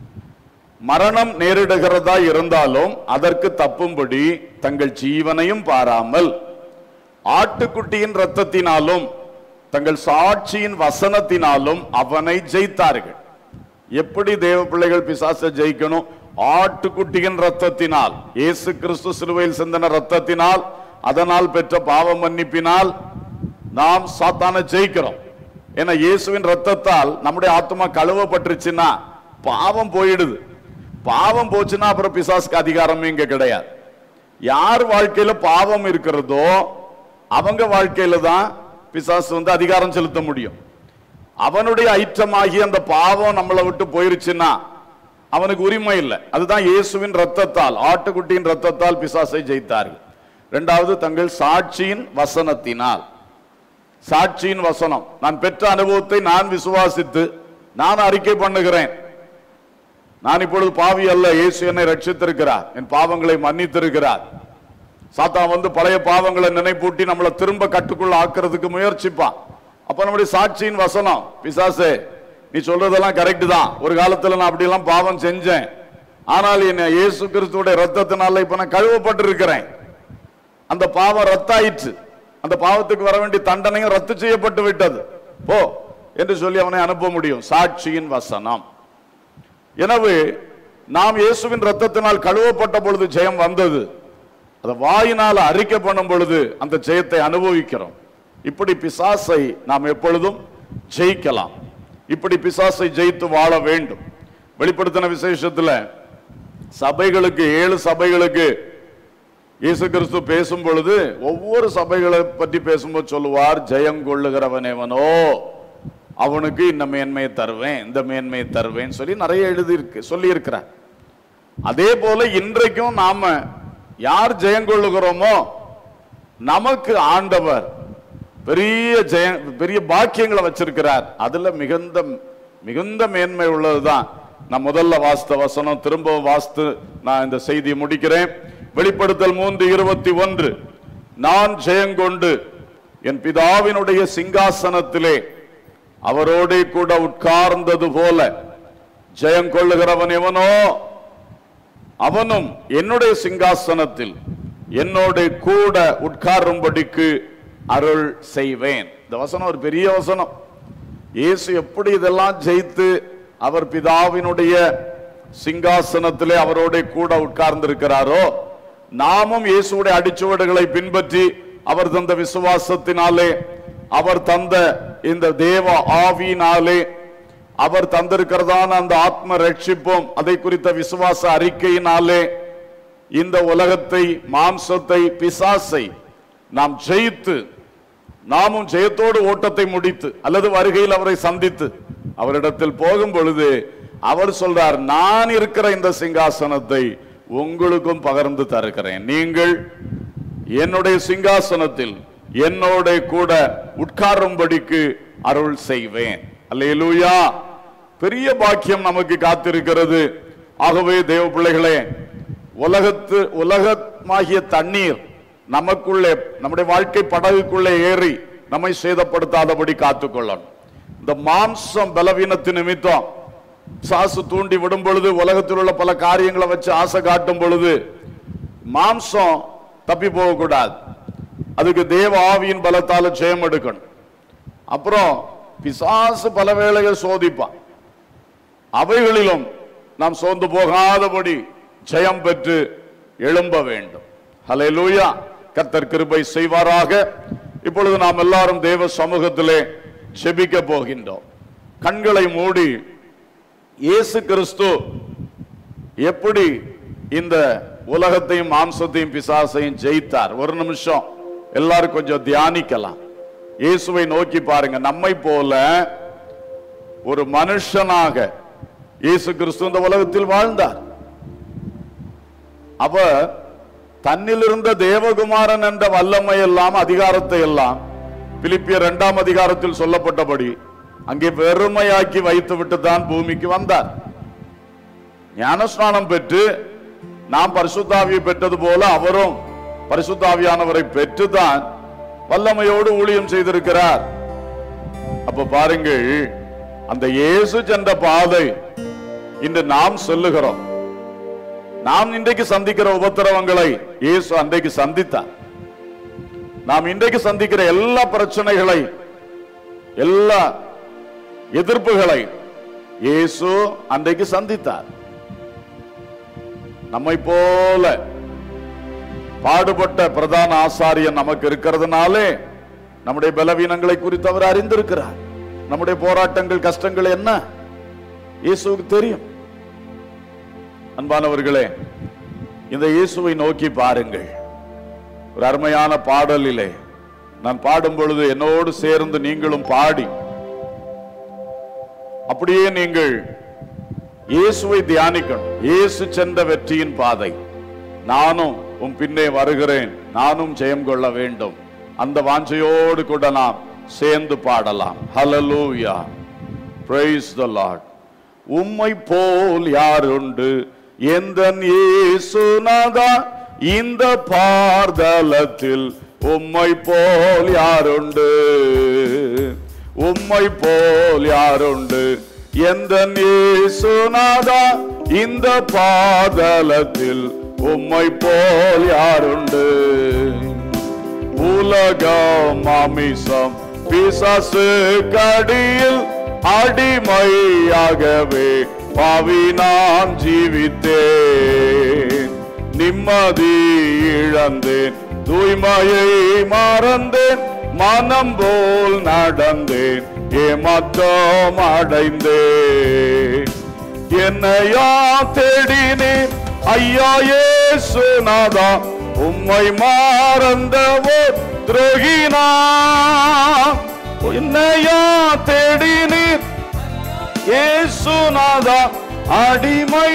[SPEAKER 3] மரணம் நேரிடுகிறதா இருந்தாலும் அதற்கு தப்பும்படி தங்கள் ஜீவனையும் பாராமல் ஆட்டுக்குட்டியின் இரத்தத்தினாலும் தங்கள் சாட்சியின் வசனத்தினாலும் அவனை ஜெயித்தார்கள் எப்படி தேவ பிள்ளைகள் பிசாசை ஜெயிக்கணும் ஆட்டுக்குட்டியின் ரத்தத்தினால் இயேசு கிறிஸ்து சிலுவையில் சிந்தன ரத்தத்தினால் அதனால் பெற்ற பாவ மன்னிப்பினால் நாம் சாத்தான ஜெயிக்கிறோம் ஏன்னா இயேசுவின் ரத்தத்தால் நம்முடைய ஆத்மா கழுவப்பட்டுருச்சுன்னா பாவம் போயிடுது பாவம் போச்சுன்னா அப்புறம் பிசாசுக்கு அதிகாரமே இங்க கிடையாது யார் வாழ்க்கையில பாவம் இருக்கிறதோ அவங்க வாழ்க்கையில தான் பிசாசு வந்து அதிகாரம் செலுத்த முடியும் அவனுடைய ஐட்டமாகி அந்த பாவம் நம்மளை விட்டு போயிருச்சுன்னா அவனுக்கு உரிமை இல்லை அதுதான் இயேசுவின் ரத்தத்தால் ஆட்டுக்குட்டியின் ரத்தத்தால் பிசாசை ஜெயித்தார்கள் இரண்டாவது தங்கள் சாட்சியின் வசனத்தினால் சாட்சியின் வசனம் நான் பெற்ற அனுபவத்தை நான் விசுவாசித்து நான் அறிக்கை பண்ணுகிறேன் நான் இப்பொழுது பாவி அல்ல இயேசு என்னை ரட்சித்திருக்கிறார் என் பாவங்களை மன்னித்திருக்கிறார் சாத்தான் வந்து பழைய பாவங்களை நினைப்பூட்டி நம்மளை திரும்ப கட்டுக்குள்ள ஆக்குறதுக்கு முயற்சிப்பான் அப்ப நம்முடைய சாட்சியின் வசனம் பிசாசே நீ சொல்றதெல்லாம் கரெக்ட் தான் ஒரு காலத்துல நான் அப்படி எல்லாம் பாவம் செஞ்சேன் ஆனால் என்ன இயேசு கிறிஸ்துவோட ரத்தத்தினால இப்ப நான் கழுவப்பட்டிருக்கிறேன் அந்த பாவம் ரத்தாயிற்று அந்த பாவத்துக்கு வர வேண்டிய தண்டனையும் ரத்து செய்யப்பட்டு விட்டது போ என்று சொல்லி அவனை அனுப்ப முடியும் சாட்சியின் வசனம் எனவே நாம் இயேசுவின் ரத்தத்தினால் கழுவப்பட்ட பொழுது ஜெயம் வந்தது அதை வாயினால் அறிக்கை பண்ணும் பொழுது அந்த ஜெயத்தை அனுபவிக்கிறோம் இப்படி பிசாசை நாம் எப்பொழுதும் ஜெயிக்கலாம் இப்படி பிசாசை ஜெயித்து வாழ வேண்டும் வெளிப்படுத்தின விசேஷத்துல சபைகளுக்கு ஏழு சபைகளுக்கு இயேசு கிறிஸ்து பேசும் பொழுது ஒவ்வொரு சபைகளை பற்றி பேசும்போது சொல்லுவார் ஜெயம் கொள்ளுகிறவன் எவனோ அவனுக்கு இந்த மேன்மையை தருவேன் இந்த மேன்மையை தருவேன் சொல்லி நிறைய எழுதி இருக்கு சொல்லி இருக்கிறார் அதே போல இன்றைக்கும் நாம யார் ஜெயம் கொள்ளுகிறோமோ நமக்கு ஆண்டவர் பெரிய ஜெய பெரிய பாக்கியங்களை வச்சிருக்கிறார் அதுல மிகுந்த மிகுந்த மேன்மை உள்ளதுதான் நான் முதல்ல வாஸ்த வசனம் திரும்ப வாஸ்து நான் இந்த செய்தியை முடிக்கிறேன் வெளிப்படுத்தல் மூன்று இருபத்தி ஒன்று நான் ஜெயங்கொண்டு என் பிதாவினுடைய சிங்காசனத்திலே அவரோடே கூட உட்கார்ந்தது போல ஜெயம் கொள்ளுகிறவன் எவனோ அவனும் என்னுடைய சிங்காசனத்தில் என்னோட கூட உட்காரும்படிக்கு அருள் செய்வேன் இந்த வசனம் ஒரு பெரிய வசனம் இயேசு எப்படி இதெல்லாம் ஜெயித்து அவர் பிதாவினுடைய சிங்காசனத்திலே அவரோட கூட உட்கார்ந்திருக்கிறாரோ நாமும் இயேசுடைய அடிச்சுவடுகளை பின்பற்றி அவர் தந்த விசுவாசத்தினாலே அவர் தந்த இந்த தேவ ஆவியினாலே அவர் தந்திருக்கிறதான அந்த ஆத்ம ரட்சிப்பும் அதை குறித்த விசுவாச அறிக்கையினாலே இந்த உலகத்தை மாம்சத்தை பிசாசை நாம் ஜெயித்து நாமும் ஜெயத்தோடு ஓட்டத்தை முடித்து அல்லது வருகையில் அவரை சந்தித்து அவரிடத்தில் போகும் பொழுது அவர் சொல்றார் நான் இருக்கிற இந்த சிங்காசனத்தை உங்களுக்கும் பகிர்ந்து தருகிறேன் நீங்கள் என்னுடைய சிங்காசனத்தில் என்னோட கூட உட்காரும்படிக்கு அருள் செய்வேன் அல்லேலூயா பெரிய பாக்கியம் நமக்கு காத்திருக்கிறது ஆகவே தேவ பிள்ளைகளே உலகத்து உலகமாகிய தண்ணீர் நமக்குள்ளே நம்முடைய வாழ்க்கை படகுக்குள்ளே ஏறி நம்மை சேதப்படுத்தாதபடி காத்துக்கொள்ளணும் இந்த மாம்சம் பலவீனத்தின் நிமித்தம் சாசு தூண்டி விடும் பொழுது உலகத்தில் உள்ள பல காரியங்களை வச்சு ஆசை காட்டும் பொழுது மாம்சம் தப்பி போகக்கூடாது அதுக்கு தேவ ஆவியின் பலத்தால ஜெயம் எடுக்கணும் அப்புறம் பிசாசு பல வேளைகள் சோதிப்பான் அவைகளிலும் நாம் சோர்ந்து போகாதபடி ஜெயம் பெற்று எழும்ப வேண்டும் ஹalleluya கர்த்தர் கிருபை செய்வாராக இப்பொழுது நாம் எல்லாரும் தேவ சமூகத்திலே ஜெபிக்க போகின்றோம் கண்களை மூடி இயேசு கிறிஸ்து எப்படி இந்த உலகத்தையும் மாம்சத்தையும் பிசாசையும் ஜெயித்தார் ஒரு நிமிஷம் எல்லாரும் கொஞ்சம் தியானிக்கலாம் இயேசுவை நோக்கி பாருங்க நம்மை போல ஒரு மனுஷனாக இயேசு கிறிஸ்து இந்த உலகத்தில் வாழ்ந்தார் அவர் தன்னில் இருந்த தேவகுமாரன் என்ற வல்லமை எல்லாம் அதிகாரத்தை எல்லாம் பிலிப்பியர் இரண்டாம் அதிகாரத்தில் சொல்லப்பட்டபடி அங்கே வெறுமையாக்கி வைத்து விட்டு தான் பூமிக்கு வந்தார் ஞானஸ்நானம் பெற்று நாம் பரிசுத்தாவியை பெற்றது போல அவரும் பரிசுத்தாவியானவரை பெற்றுதான் வல்லமையோடு ஊழியம் செய்திருக்கிறார் அப்ப பாருங்கள் அந்த இயேசு சென்ற பாதை இன்று நாம் சொல்லுகிறோம் நாம் இன்றைக்கு சந்திக்கிற உபத்திரவங்களை இயேசு அன்றைக்கு சந்தித்தார் நாம் இன்றைக்கு சந்திக்கிற எல்லா பிரச்சனைகளை எல்லா எதிர்ப்புகளை இயேசு அன்றைக்கு சந்தித்தார் நம்மை போல பாடுபட்ட பிரதான ஆசாரியன் நமக்கு இருக்கிறதுனாலே நம்முடைய பலவீனங்களை குறித்து அவர் அறிந்திருக்கிறார் நம்முடைய போராட்டங்கள் கஷ்டங்கள் என்ன இயேசுவுக்கு தெரியும் அன்பானவர்களே இந்த இயேசுவை நோக்கி பாருங்கள் ஒரு அருமையான பாடலிலே நான் பாடும் பொழுது என்னோடு சேர்ந்து நீங்களும் பாடி அப்படியே நீங்கள் இயேசுவை தியானிக்கணும் இயேசு சென்ற வெற்றியின் பாதை நானும் உன் பின்னே வருகிறேன் நானும் ஜெயம் கொள்ள வேண்டும் அந்த வாஞ்சையோடு கூட நாம் சேர்ந்து பாடலாம் ஹalleluya praise the lord உம்மை போல் யாருண்டு எந்த இயேசுநாதா இந்த பார்தலத்தில் உம்மை போல் யாருண்டு உம்மை போல் யாருண்டு எந்த இயேசுநாதா இந்த பாதலத்தில் உம்மை போல் யாருண்டு உலகம் அமிசம் பிசாசு கடியில் அடிமையாகவே பாவி நான் ஜீவித்தேன் நிம்மதி இழந்தேன் தூய்மையை மறந்தேன் மனம் போல் நடந்தேன் ஏமாற்றம் அடைந்தேன் என்னையா தேடினேன் ஐயா ஏசுநாதா உம்மை மறந்தவோ துரோகினா என்னையா தேடினீர் ஏசுநாதா அடிமை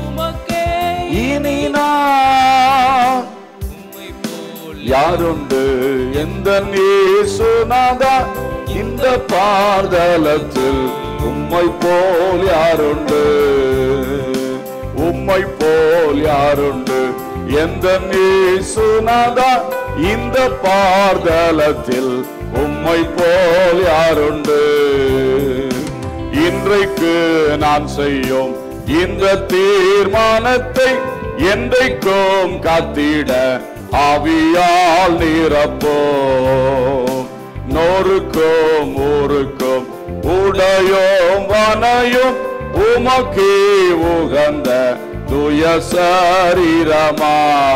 [SPEAKER 3] இனி நான் யாருண்டு எந்த இயேசுநாதா இந்த பார்தலத்தில் உம்மை போல் யாருண்டு உம்மை போல் யாருண்டு எந்த இயேசுநாதா இந்த பார்தலத்தில் உம்மை போல் யாருண்டு இன்றைக்கு நான் செய்யும் இந்த தீர்மானத்தை என்றைக்கும் காத்திட ஆவியால் நிரப்போ நோருக்கும் ஊருக்கும் உடையோம் வனையும் உமக்கே உகந்த துய சரீரமா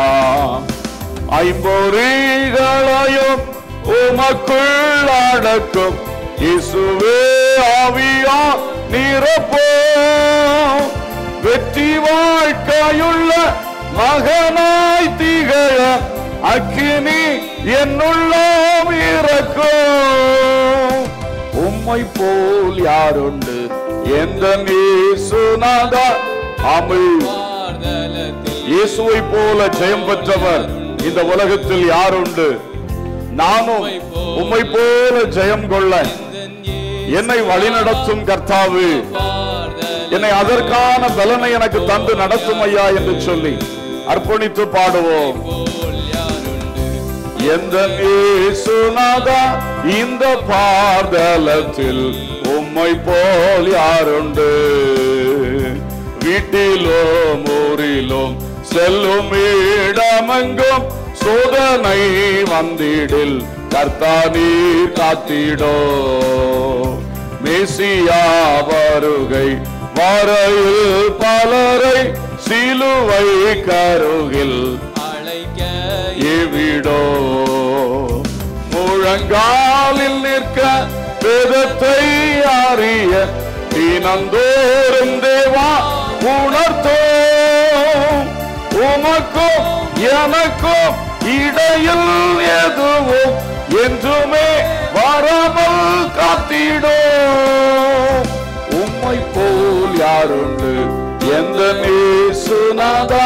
[SPEAKER 3] ஐம்பொறிகளையும் உமக்குள் அடக்கும் இசுவே ஆவியா நிரப்போ வெற்றி வாழ்க்கையுள்ள மகனாய் திகழ அக்கினி என்னுள்ளோம் இறக்கும் உம்மை போல் யாருண்டு எந்த இயேசுநாதா அமிழ் இயேசுவை போல ஜெயம் பெற்றவர் இந்த உலகத்தில் யாருண்டு நானும் உம்மை போல ஜெயம் கொள்ள என்னை வழிநடத்தும் கர்த்தாவு என்னை அதற்கான பலனை எனக்கு தந்து நடத்தும் ஐயா என்று சொல்லி அர்ப்பணித்து பாடுவோம் எந்த இயேசுநாதா இந்த பார்தலத்தில் உம்மை போல் யாருண்டு வீட்டிலும் ஊரிலும் செல்லும் இடமெங்கும் சோதனை வந்திடில் கர்த்தா நீர் காத்திடோ மேசியா வருகை வரையில் பலரை சிலுவை கருகில் எவிடோ முழங்காலில் நிற்க வேதத்தை அறிய தினந்தோறும் தேவா உணர்த்தோ உமக்கும் எனக்கும் இடையில் எதுவும் என்றுமே வராமல் காத்திடோ உம்மை போல் யாருண்டு எந்த நேசுநாதா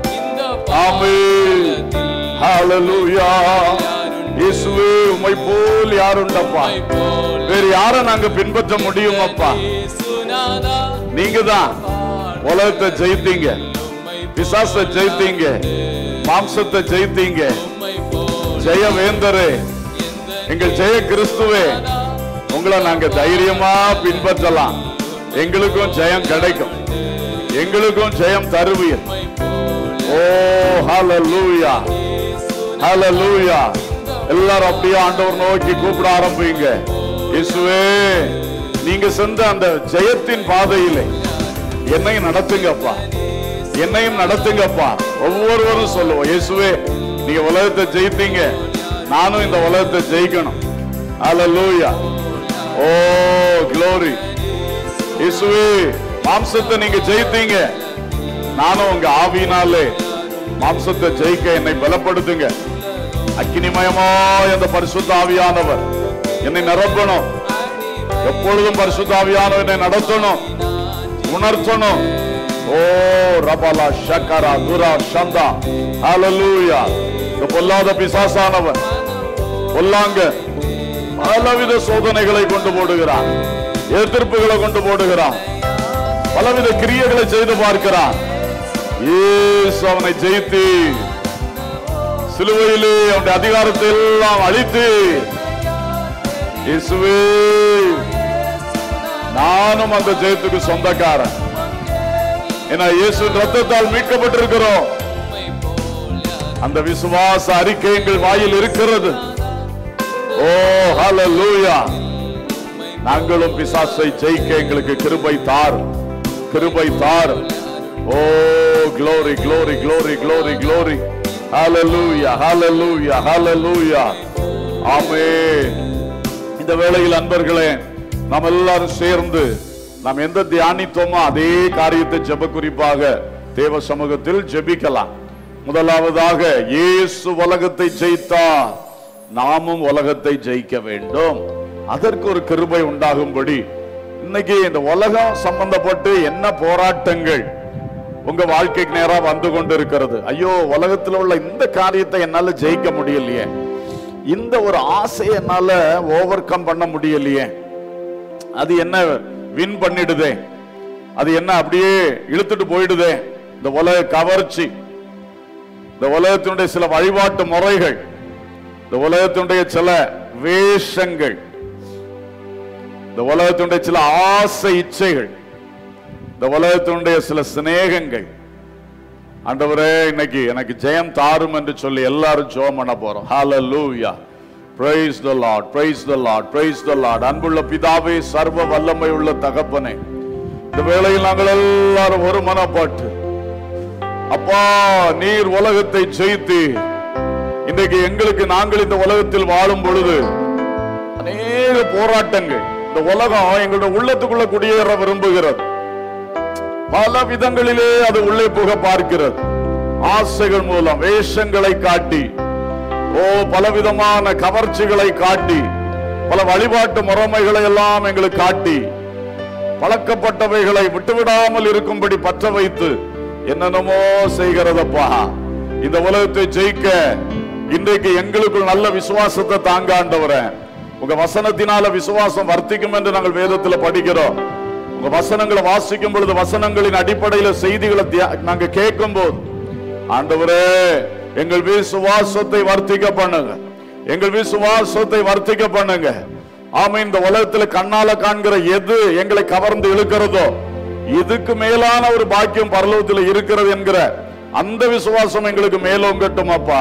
[SPEAKER 3] ஆமென் ஹalleluya இயேசுவே உம்மை போல் யாருண்டப்பா வேறு யாரை நாங்க பின்பற்ற முடியும் அப்பா நீங்க தான் உலகத்தை ஜெயித்தீங்க பிசாசை ஜெயித்தீங்க மாம்சத்தை ஜெயித்தீங்க ஜெய வேந்தரே எங்கள் ஜெய கிறிஸ்துவே உங்களை நாங்க தைரியமா பின்பற்றலாம் எங்களுக்கும் ஜெயம் கிடைக்கும் எங்களுக்கும் ஜெயம் தருவீர் ஓ ஹalleluya ஹalleluya எல்லாரும் அப்படியே ஆண்டவர் நோக்கி கூப்பிட ஆரம்பிங்க இயேசுவே நீங்க சென்ற அந்த ஜெயத்தின் பாதையிலே என்னையும் நடத்துங்கப்பா என்னையும் நடத்துங்கப்பா ஒவ்வொருவரும் சொல்லுவோம் இயேசுவே நீங்க உலகத்தை ஜெயித்தீங்க நானும் இந்த உலகத்தை ஜெயிக்கணும் ஹalleluya ஓ glory இயேசுவே மாம்சத்தை நீங்க ஜெயித்தீங்க நானும் உங்க ஆவியினாலே மாம்சத்தை ஜெயிக்க என்னை பலப்படுத்துங்க அக்கினிமயமா அந்த பரிசுத்த ஆவியானவர் என்னை நிரப்பணும் எப்பொழுதும் பரிசுத்த ஆவியானவர் என்னை நடத்தணும் உணர்த்தணும் ஓ ரபலா ஷக்கரா துரா சந்தா ஹalleluya இந்த பொல்லாத பிசாசானவன் பொல்லாங்க பலவித சோதனைகளை கொண்டு போடுகிறான் எதிர்ப்புகளை கொண்டு போடுகிறான் பலவித கிரியைகளை செய்து பார்க்கிறான் இயேசு அவனை ஜெயித்து சிலுவையிலே அவனுடைய அதிகாரத்தை எல்லாம் அழித்து இயேசுவே நானும் அந்த ஜெயத்துக்கு சொந்தக்காரன் ஏன்னா இயேசு ரத்தத்தால் மீட்கப்பட்டிருக்கிறோம் அந்த விசுவாச அறிக்கை எங்கள் வாயில் இருக்கிறது ஓ ஹalleluya நாங்களும் பிசாசை ஜெயிக்க எங்களுக்கு கிருபை தார் கிருபை தார் ஓ glory glory glory glory glory hallelujah hallelujah hallelujah ஆமென் இந்த வேளையில் அன்பர்களே நாம் எல்லாரும் சேர்ந்து நாம் எந்த தியானித்தோமோ அதே காரியத்தை ஜெப குறிப்பாக தேவ சமூகத்தில் ஜெபிக்கலாம் முதலாவதாக இயேசு உலகத்தை ஜெயித்தார் நாமும் உலகத்தை ஜெயிக்க வேண்டும் அதற்கு ஒரு கிருபை உண்டாகும்படி இன்னைக்கு இந்த உலகம் சம்பந்தப்பட்டு என்ன போராட்டங்கள் உங்க வாழ்க்கைக்கு நேரா வந்து கொண்டு இருக்கிறது ஐயோ உலகத்துல உள்ள இந்த காரியத்தை என்னால ஜெயிக்க முடியலையே இந்த ஒரு ஆசையை என்னால ஓவர் கம் பண்ண முடியலையே அது என்ன வின் பண்ணிடுதே அது என்ன அப்படியே இழுத்துட்டு போயிடுதே இந்த உலக கவர்ச்சி இந்த உலகத்தினுடைய சில வழிபாட்டு முறைகள் இந்த உலகத்தினுடைய சில வேஷங்கள் இந்த உலகத்தினுடைய சில ஆசை இச்சைகள் இந்த உலகத்தினுடைய சில சிநேகங்கள் ஆண்டவரே இன்னைக்கு எனக்கு ஜெயம் தாரும் என்று சொல்லி எல்லாரும் ஜெபம் பண்ண போறோம் ஹalleluya praise the lord praise the lord praise the lord அன்புள்ள பிதாவே சர்வ வல்லமை உள்ள தகப்பனே இந்த வேளையில் நாங்கள் எல்லாரும் ஒரு மனப்பட்டு அப்பா நீர் உலகத்தை ஜெயித்து இன்றைக்கு எங்களுக்கு நாங்கள் இந்த உலகத்தில் வாழும் பொழுது அநேக போராட்டங்கள் இந்த உலகம் எங்களுடைய உள்ளத்துக்குள்ள குடியேற விரும்புகிறது பல விதங்களிலே அது உள்ளே புக பார்க்கிறது ஆசைகள் மூலம் வேஷங்களை காட்டி ஓ பலவிதமான கவர்ச்சிகளை காட்டி பல வழிபாட்டு முறைமைகளை எல்லாம் எங்களுக்கு காட்டி பழக்கப்பட்டவைகளை விட்டுவிடாமல் இருக்கும்படி பற்ற வைத்து என்னென்னமோ செய்கிறதப்பா இந்த உலகத்தை ஜெயிக்க இன்றைக்கு எங்களுக்குள் நல்ல விசுவாசத்தை தாங்க ஆண்டவரே உங்க வசனத்தினால விசுவாசம் வர்த்திக்கும் என்று நாங்கள் வேதத்துல படிக்கிறோம் உங்க வசனங்களை வாசிக்கும் பொழுது வசனங்களின் அடிப்படையில செய்திகளை தியா- நாங்க கேட்கும் போது ஆண்டவரே எங்கள் விசுவாசத்தை வர்த்திக்க பண்ணுங்க எங்கள் விசுவாசத்தை வர்த்திக்க பண்ணுங்க ஆமா இந்த உலகத்துல கண்ணால காண்கிற எது எங்களை கவர்ந்து இழுக்கிறதோ இதுக்கு மேலான ஒரு பாக்கியம் பரலோகத்தில் இருக்கிறது என்கிற அந்த விசுவாசம் எங்களுக்கு மேலோங்கட்டும் அப்பா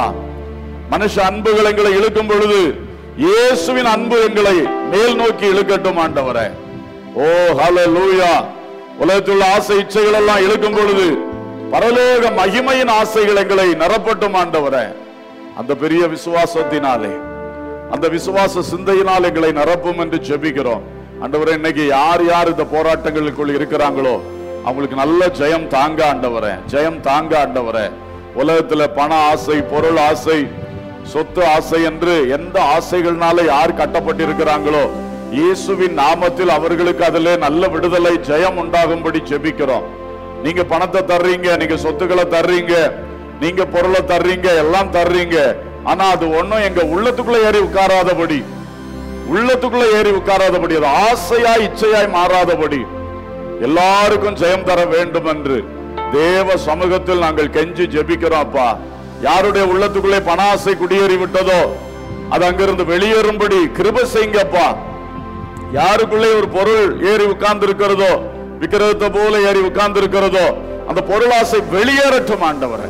[SPEAKER 3] மனுஷ அன்புகள் எங்களை இழுக்கும் பொழுது இயேசுவின் அன்பு எங்களை மேல் நோக்கி இழுக்கட்டும் ஆண்டவரே ஓ ஹalleluya உலகத்தில் உள்ள ஆசை இச்சைகள் எல்லாம் இழுக்கும் பொழுது பரலோக மகிமையின் ஆசைகள் எங்களை நிரப்பட்டும் ஆண்டவரே அந்த பெரிய விசுவாசத்தினாலே அந்த விசுவாச சிந்தையினால் எங்களை நிரப்பும் என்று ஜெபிக்கிறோம் ஆண்டவரே இன்னைக்கு யார் யார் இந்த போராட்டங்களுக்குள் இருக்கிறாங்களோ அவங்களுக்கு நல்ல ஜெயம் தாங்க ஆண்டவரே ஜெயம் தாங்க ஆண்டவரே உலகத்துல பண ஆசை பொருள் ஆசை சொத்து ஆசை என்று எந்த ஆசைகள்னால யார் கட்டப்பட்டிருக்கிறாங்களோ இயேசுவின் நாமத்தில் அவர்களுக்கு அதிலே நல்ல விடுதலை ஜெயம் உண்டாகும்படி ஜெபிக்கிறோம் நீங்க பணத்தை தர்றீங்க நீங்க சொத்துக்களை தர்றீங்க நீங்க பொருளை தர்றீங்க எல்லாம் தர்றீங்க ஆனா அது ஒண்ணும் எங்க உள்ளத்துக்குள்ள ஏறி உட்காராதபடி உள்ளத்துக்குள்ள ஏறி உட்காராதபடி அது ஆசையாய் இச்சையாய் மாறாதபடி எல்லாருக்கும் ஜெயம் தர வேண்டும் என்று தேவ சமூகத்தில் நாங்கள் கெஞ்சி ஜெபிக்கிறோம் அப்பா யாருடைய உள்ளத்துக்குள்ளே பண ஆசை குடியேறி விட்டதோ அது அங்கிருந்து வெளியேறும்படி கிருப செய்யுங்கப்பா யாருக்குள்ளே ஒரு பொருள் ஏறி உட்கார்ந்து இருக்கிறதோ விக்கிரகத்தை போல ஏறி உட்கார்ந்து இருக்கிறதோ அந்த பொருளாசை வெளியேறட்டும் ஆண்டவரே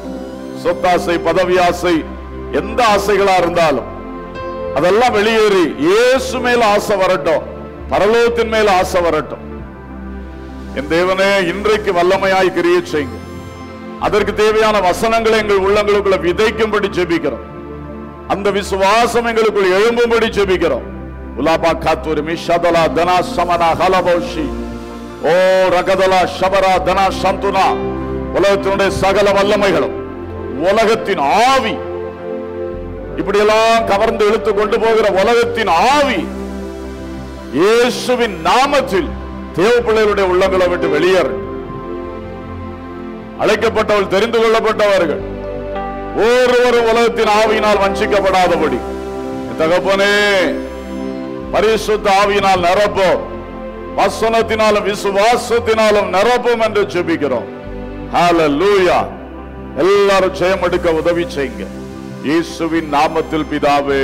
[SPEAKER 3] சொத்தாசை பதவி ஆசை எந்த ஆசைகளா இருந்தாலும் அதெல்லாம் வெளியேறி இயேசு மேல ஆசை வரட்டும் பரலோகத்தின் மேல ஆசை வரட்டும் என் தேவனே இன்றைக்கு வல்லமையாய் கிரியை செய்யுங்க அதற்கு தேவையான வசனங்களை எங்கள் உள்ளங்களுக்குள்ள விதைக்கும்படி ஜெபிக்கிறோம் அந்த விசுவாசம் எங்களுக்குள் எழும்பும்படி ஜெபிக்கிறோம் உலாபா காத்தூர் மிஷதலா தனா சமனா ஹலபௌஷி ஓ ரகதலா ஷபரா தனா சந்துனா உலகத்தினுடைய சகல வல்லமைகளும் உலகத்தின் ஆவி இப்படியெல்லாம் கவர்ந்து இழுத்து கொண்டு போகிற உலகத்தின் ஆவி இயேசுவின் நாமத்தில் தேவ பிள்ளைகளுடைய உள்ளங்களை விட்டு வெளியேறட்டும் அழைக்கப்பட்டவள் தெரிந்து கொள்ளப்பட்டவர்கள் ஒருவரும் உலகத்தின் ஆவியினால் வஞ்சிக்கப்படாதபடி தகப்பனே பரிசுத்த ஆவியினால் நிரப்போம் வசனத்தினாலும் விசுவாசத்தினாலும் நிரப்பும் என்று ஜெபிக்கிறோம் ஹalleluya எல்லாரும் ஜெயம் எடுக்க உதவி செய்யுங்க இயேசுவின் நாமத்தில் பிதாவே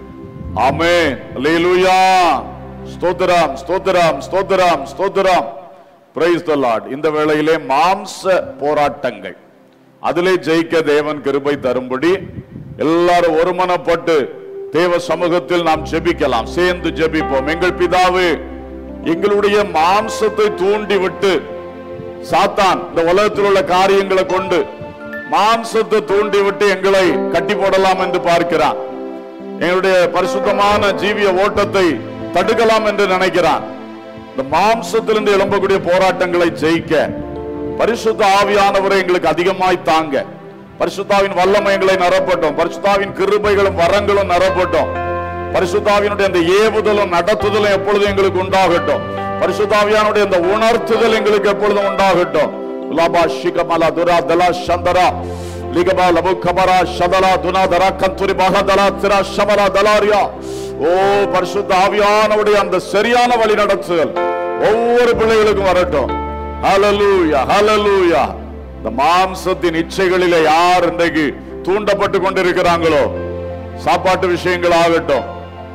[SPEAKER 3] ஆமென் அல்லேலூயா ஸ்தோத்திரம் ஸ்தோத்திரம் ஸ்தோத்திரம் ஸ்தோத்திரம் பிரைஸ் த லார்ட் இந்த வேளையிலே மாம்ச போராட்டங்கள் அதிலே ஜெயிக்க தேவன் கிருபை தரும்படி எல்லாரும் ஒருமனப்பட்டு தேவ சமூகத்தில் நாம் ஜெபிக்கலாம் சேர்ந்து ஜெபிப்போம் எங்கள் பிதாவே எங்களுடைய மாம்சத்தை தூண்டி விட்டு சாத்தான் இந்த உலகத்தில் உள்ள காரியங்களை கொண்டு மாம்சத்தை தூண்டி விட்டு எங்களை கட்டி போடலாம் என்று பார்க்கிறான் எங்களுடைய பரிசுத்தமான ஜீவிய ஓட்டத்தை தடுக்கலாம் என்று நினைக்கிறான் இந்த மாம்சத்திலிருந்து எழும்பக்கூடிய போராட்டங்களை ஜெயிக்க பரிசுத்த ஆவியானவரை எங்களுக்கு அதிகமாய் தாங்க பரிசுத்தாவின் வல்லமை எங்களை நிரப்பட்டும் பரிசுத்தாவின் கிருபைகளும் வரங்களும் நிரப்பட்டும் பரிசுத்தாவினுடைய அந்த ஏவுதலும் நடத்துதலும் எப்பொழுதும் எங்களுக்கு உண்டாகட்டும் பரிசுத்தாவியானுடைய அந்த உணர்த்துதல் எங்களுக்கு எப்பொழுதும் உண்டாகட்டும் லாபா ஷிகமலா துரா தலா சந்தரா லிகபா லபு கபரா ஷதலா துனா தரா கந்துரி மகதலா திரா ஷமலா தலாரியா ஓ பரிசுத்த ஆவியானவருடைய அந்த சரியான வழி நடத்துதல் ஒவ்வொரு பிள்ளைகளுக்கும் வரட்டும் ஹalleluya ஹalleluya இந்த மாம்சத்தின் இச்சைகளிலே யார் இன்றைக்கு தூண்டப்பட்டு கொண்டிருக்கிறாங்களோ சாப்பாட்டு விஷயங்கள் ஆகட்டும்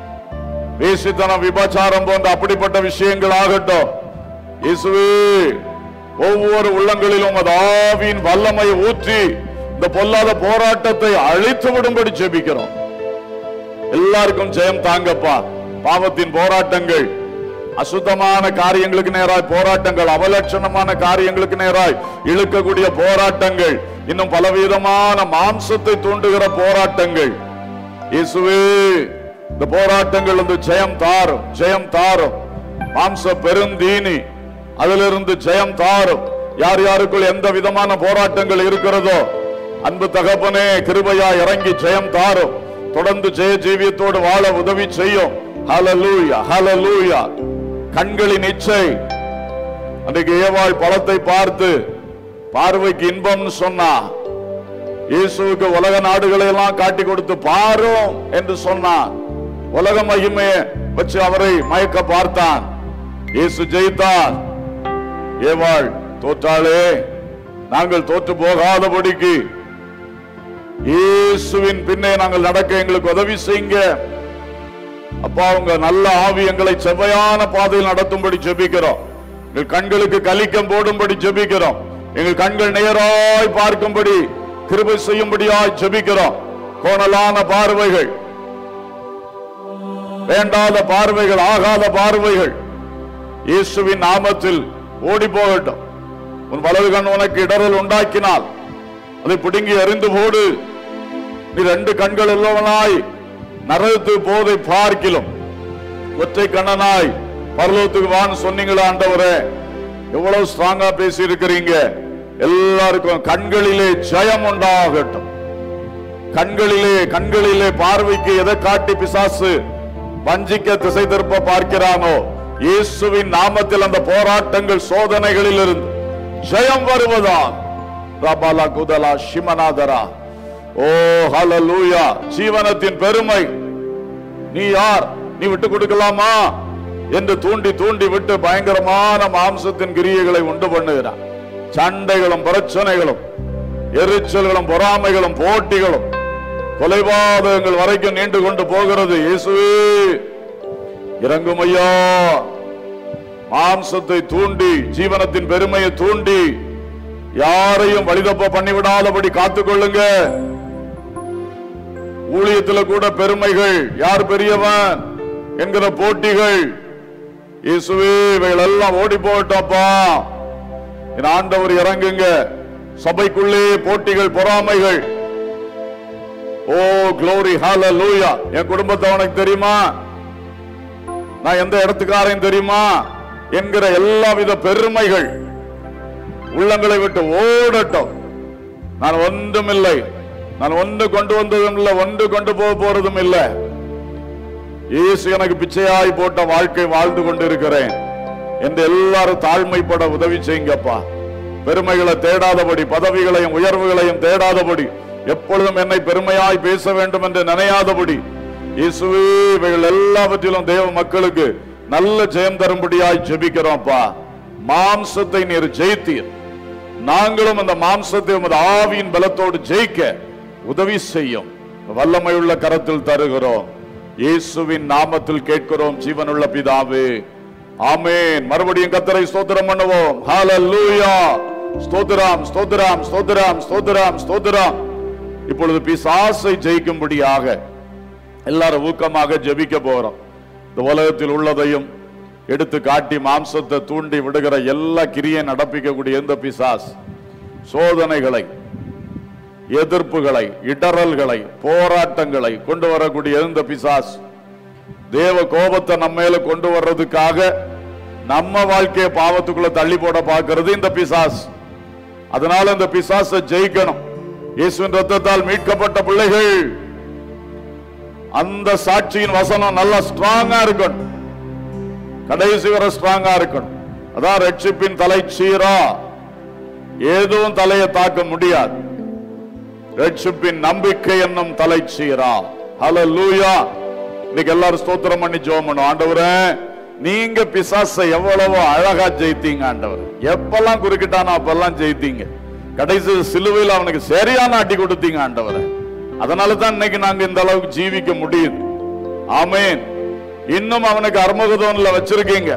[SPEAKER 3] வேசித்தனம் விபச்சாரம் போன்ற அப்படிப்பட்ட விஷயங்கள் ஆகட்டும் இயேசுவே ஒவ்வொரு உள்ளங்களிலும் உமது ஆவியின் வல்லமையை ஊற்றி இந்த பொல்லாத போராட்டத்தை அழித்து விடும்படி ஜெபிக்கிறோம் எல்லாருக்கும் ஜெயம் தாங்கப்பா பாவத்தின் போராட்டங்கள் அசுத்தமான காரியங்களுக்கு நேராய் போராட்டங்கள் அவலட்சணமான காரியங்களுக்கு நேராய் இழுக்கக்கூடிய போராட்டங்கள் இன்னும் பலவிதமான மாம்சத்தை தூண்டுகிற போராட்டங்கள் இயேசுவே இந்த போராட்டங்கள் வந்து ஜெயம் தாரும் ஜெயம் தாரும் மாம்ச பெருந்தீனி அதிலிருந்து ஜெயம் தாரும் யார் யாருக்குள் எந்த விதமான போராட்டங்கள் இருக்கிறதோ அன்பு தகப்பனே கிருபையா இறங்கி ஜெயம் தாரும் தொடர்ந்து ஜெய ஜீவியத்தோடு வாழ உதவி செய்யும் ஹalleluya ஹalleluya கண்களின் இச்சை அன்றைக்கு ஏவாள் பழத்தை பார்த்து பார்வைக்கு இன்பம்னு சொன்னா இயேசுவுக்கு உலக நாடுகளை எல்லாம் காட்டி கொடுத்து பாரும் என்று சொன்னான் உலக மகிமையை வச்சு அவரை மயக்க பார்த்தான் இயேசு ஜெயித்தார் ஏவாள் தோற்றாளே நாங்கள் தோற்று போகாதபடிக்கு இயேசுவின் பின்னே நாங்கள் நடக்க எங்களுக்கு உதவி செய்யுங்க அப்பா உங்க நல்ல ஆவி எங்களை செவ்வையான பாதையில் நடத்தும்படி ஜெபிக்கிறோம் எங்கள் கண்களுக்கு கலிக்கம் போடும்படி ஜெபிக்கிறோம் எங்கள் கண்கள் நேராய் பார்க்கும்படி கிருபை செய்யும்படியாய் ஜெபிக்கிறோம் கோணலான பார்வைகள் வேண்டாத பார்வைகள் ஆகாத பார்வைகள் இயேசுவின் நாமத்தில் ஓடி போகட்டும் உன் வலது கண் உனக்கு இடரல் உண்டாக்கினால் அதை பிடுங்கி எறிந்து போடு நீ ரெண்டு கண்கள் உள்ளவனாய் நரகத்து போதை பார்க்கிலும் ஒற்றை கண்ணனாய் பரலோகத்துக்கு வான்னு சொன்னீங்களா ஆண்டவரே எவ்வளவு ஸ்ட்ராங்கா பேசி இருக்கிறீங்க எல்லாருக்கும் கண்களிலே ஜெயம் உண்டாகட்டும் கண்களிலே கண்களிலே பார்வைக்கு எதை காட்டி பிசாசு வஞ்சிக்க திசை திருப்ப பார்க்கிறானோ இயேசுவின் நாமத்தில் அந்த போராட்டங்கள் சோதனைகளில் இருந்து ஜெயம் வருவதா ரபாலா குதலா சிமநாதரா ஓ ஹalleluya ஜீவனத்தின் பெருமை நீ யார் நீ விட்டு கொடுக்கலாமா என்று தூண்டி தூண்டி விட்டு பயங்கரமான மாம்சத்தின் கிரியைகளை உண்டு பண்ணுகிறான் சண்டைகளும் பிரச்சனைகளும் எரிச்சல்களும் பொறாமைகளும் போட்டிகளும் கொலைபாதகங்கள் வரைக்கும் நீண்டு கொண்டு போகிறது இயேசுவே இறங்கும் ஐயா மாம்சத்தை தூண்டி ஜீவனத்தின் பெருமையை தூண்டி யாரையும் வழிதப்ப பண்ணிவிடாதபடி காத்துக்கொள்ளுங்க ஊழியத்துல கூட பெருமைகள் யார் பெரியவன் என்கிற போட்டிகள் இயேசுவே இவைகள் எல்லாம் ஓடி போகட்டப்பா என் ஆண்டவர் இறங்குங்க சபைக்குள்ளே போட்டிகள் பொறாமைகள் ஓ க்ளோரி ஹalleluya என் குடும்பத்தை உனக்கு தெரியுமா நான் எந்த இடத்துக்காரன் தெரியுமா என்கிற எல்லா வித பெருமைகள் உள்ளங்களை விட்டு ஓடட்டும் நான் ஒன்றும் இல்லை நான் ஒன்று கொண்டு வந்ததும் இல்லை ஒன்று கொண்டு போக போறதும் இல்லை இயேசு எனக்கு பிச்சையாய் போட்ட வாழ்க்கை வாழ்ந்து கொண்டிருக்கிறேன் என்று எல்லாரும் தாழ்மைப்பட உதவி செய்யுங்கப்பா பெருமைகளை தேடாதபடி பதவிகளையும் உயர்வுகளையும் தேடாதபடி எப்பொழுதும் என்னை பெருமையாய் பேச வேண்டும் என்று நினையாதபடி இயேசுவே இவைகள் எல்லாவற்றிலும் தேவ மக்களுக்கு நல்ல ஜெயம் தரும்படியாய் ஜெபிக்கிறோம்ப்பா மாம்சத்தை நீர் ஜெயித்தீர் நாங்களும் அந்த மாம்சத்தை உமது ஆவியின் பலத்தோடு ஜெயிக்க உதவி செய்யும் வல்லமையுள்ள கரத்தில் தருகிறோம் இயேசுவின் நாமத்தில் கேட்கிறோம் ஜீவனுள்ள பிதாவே ஆமென் மறுபடியும் கத்தரை ஸ்தோத்திரம் பண்ணுவோம் ஹalleluya ஸ்தோத்திரம் ஸ்தோத்திரம் ஸ்தோத்திரம் ஸ்தோத்திரம் ஸ்தோத்திரம் இப்பொழுது பிசாசை ஜெயிக்கும்படியாக எல்லாரும் ஊக்கமாக ஜெபிக்க போறோம் இந்த உலகத்தில் உள்ளதையும் எடுத்து காட்டி மாம்சத்தை தூண்டி விடுகிற எல்லா கிரியை நடப்பிக்கக்கூடிய எந்த பிசாஸ் சோதனைகளை எதிர்ப்புகளை இடறல்களை போராட்டங்களை கொண்டு வரக்கூடிய எந்த பிசாஸ் தேவ கோபத்தை நம்ம மேல கொண்டு வர்றதுக்காக நம்ம வாழ்க்கையை பாவத்துக்குள்ள தள்ளி போட பார்க்கிறது இந்த பிசாஸ் அதனால இந்த பிசாசை ஜெயிக்கணும் இயேசுவின் ரத்தத்தால் மீட்கப்பட்ட பிள்ளைகள் அந்த சாட்சியின் வசனம் நல்லா ஸ்ட்ராங்கா இருக்கணும் கடைசி வரை ஸ்ட்ராங்கா இருக்கணும் அதான் ரட்சிப்பின் தலை சீரா ஏதும் தலையை தாக்க முடியாது ரட்சிப்பின் நம்பிக்கை என்னும் தலை சீரா ஹalleluya இன்னைக்கு எல்லாரும் ஸ்தோத்திரம் பண்ணி ஜெபம் பண்ணுவோம் ஆண்டவரே நீங்க பிசாசை எவ்வளவோ அழகா ஜெயித்தீங்க ஆண்டவர் எப்பெல்லாம் குறுக்கிட்டானோ அப்பெல்லாம் ஜெயித்தீங்க கடைசி சிலுவையில் அவனுக்கு சரியான அடி கொடுத்தீங்க ஆண்டவரே அதனால தான் இன்னைக்கு நாங்க இந்த அளவுக்கு ஜீவிக்க முடியுது ஆமென் இன்னும் அவனுக்கு அர்மகதோன்ல வச்சிருக்கீங்க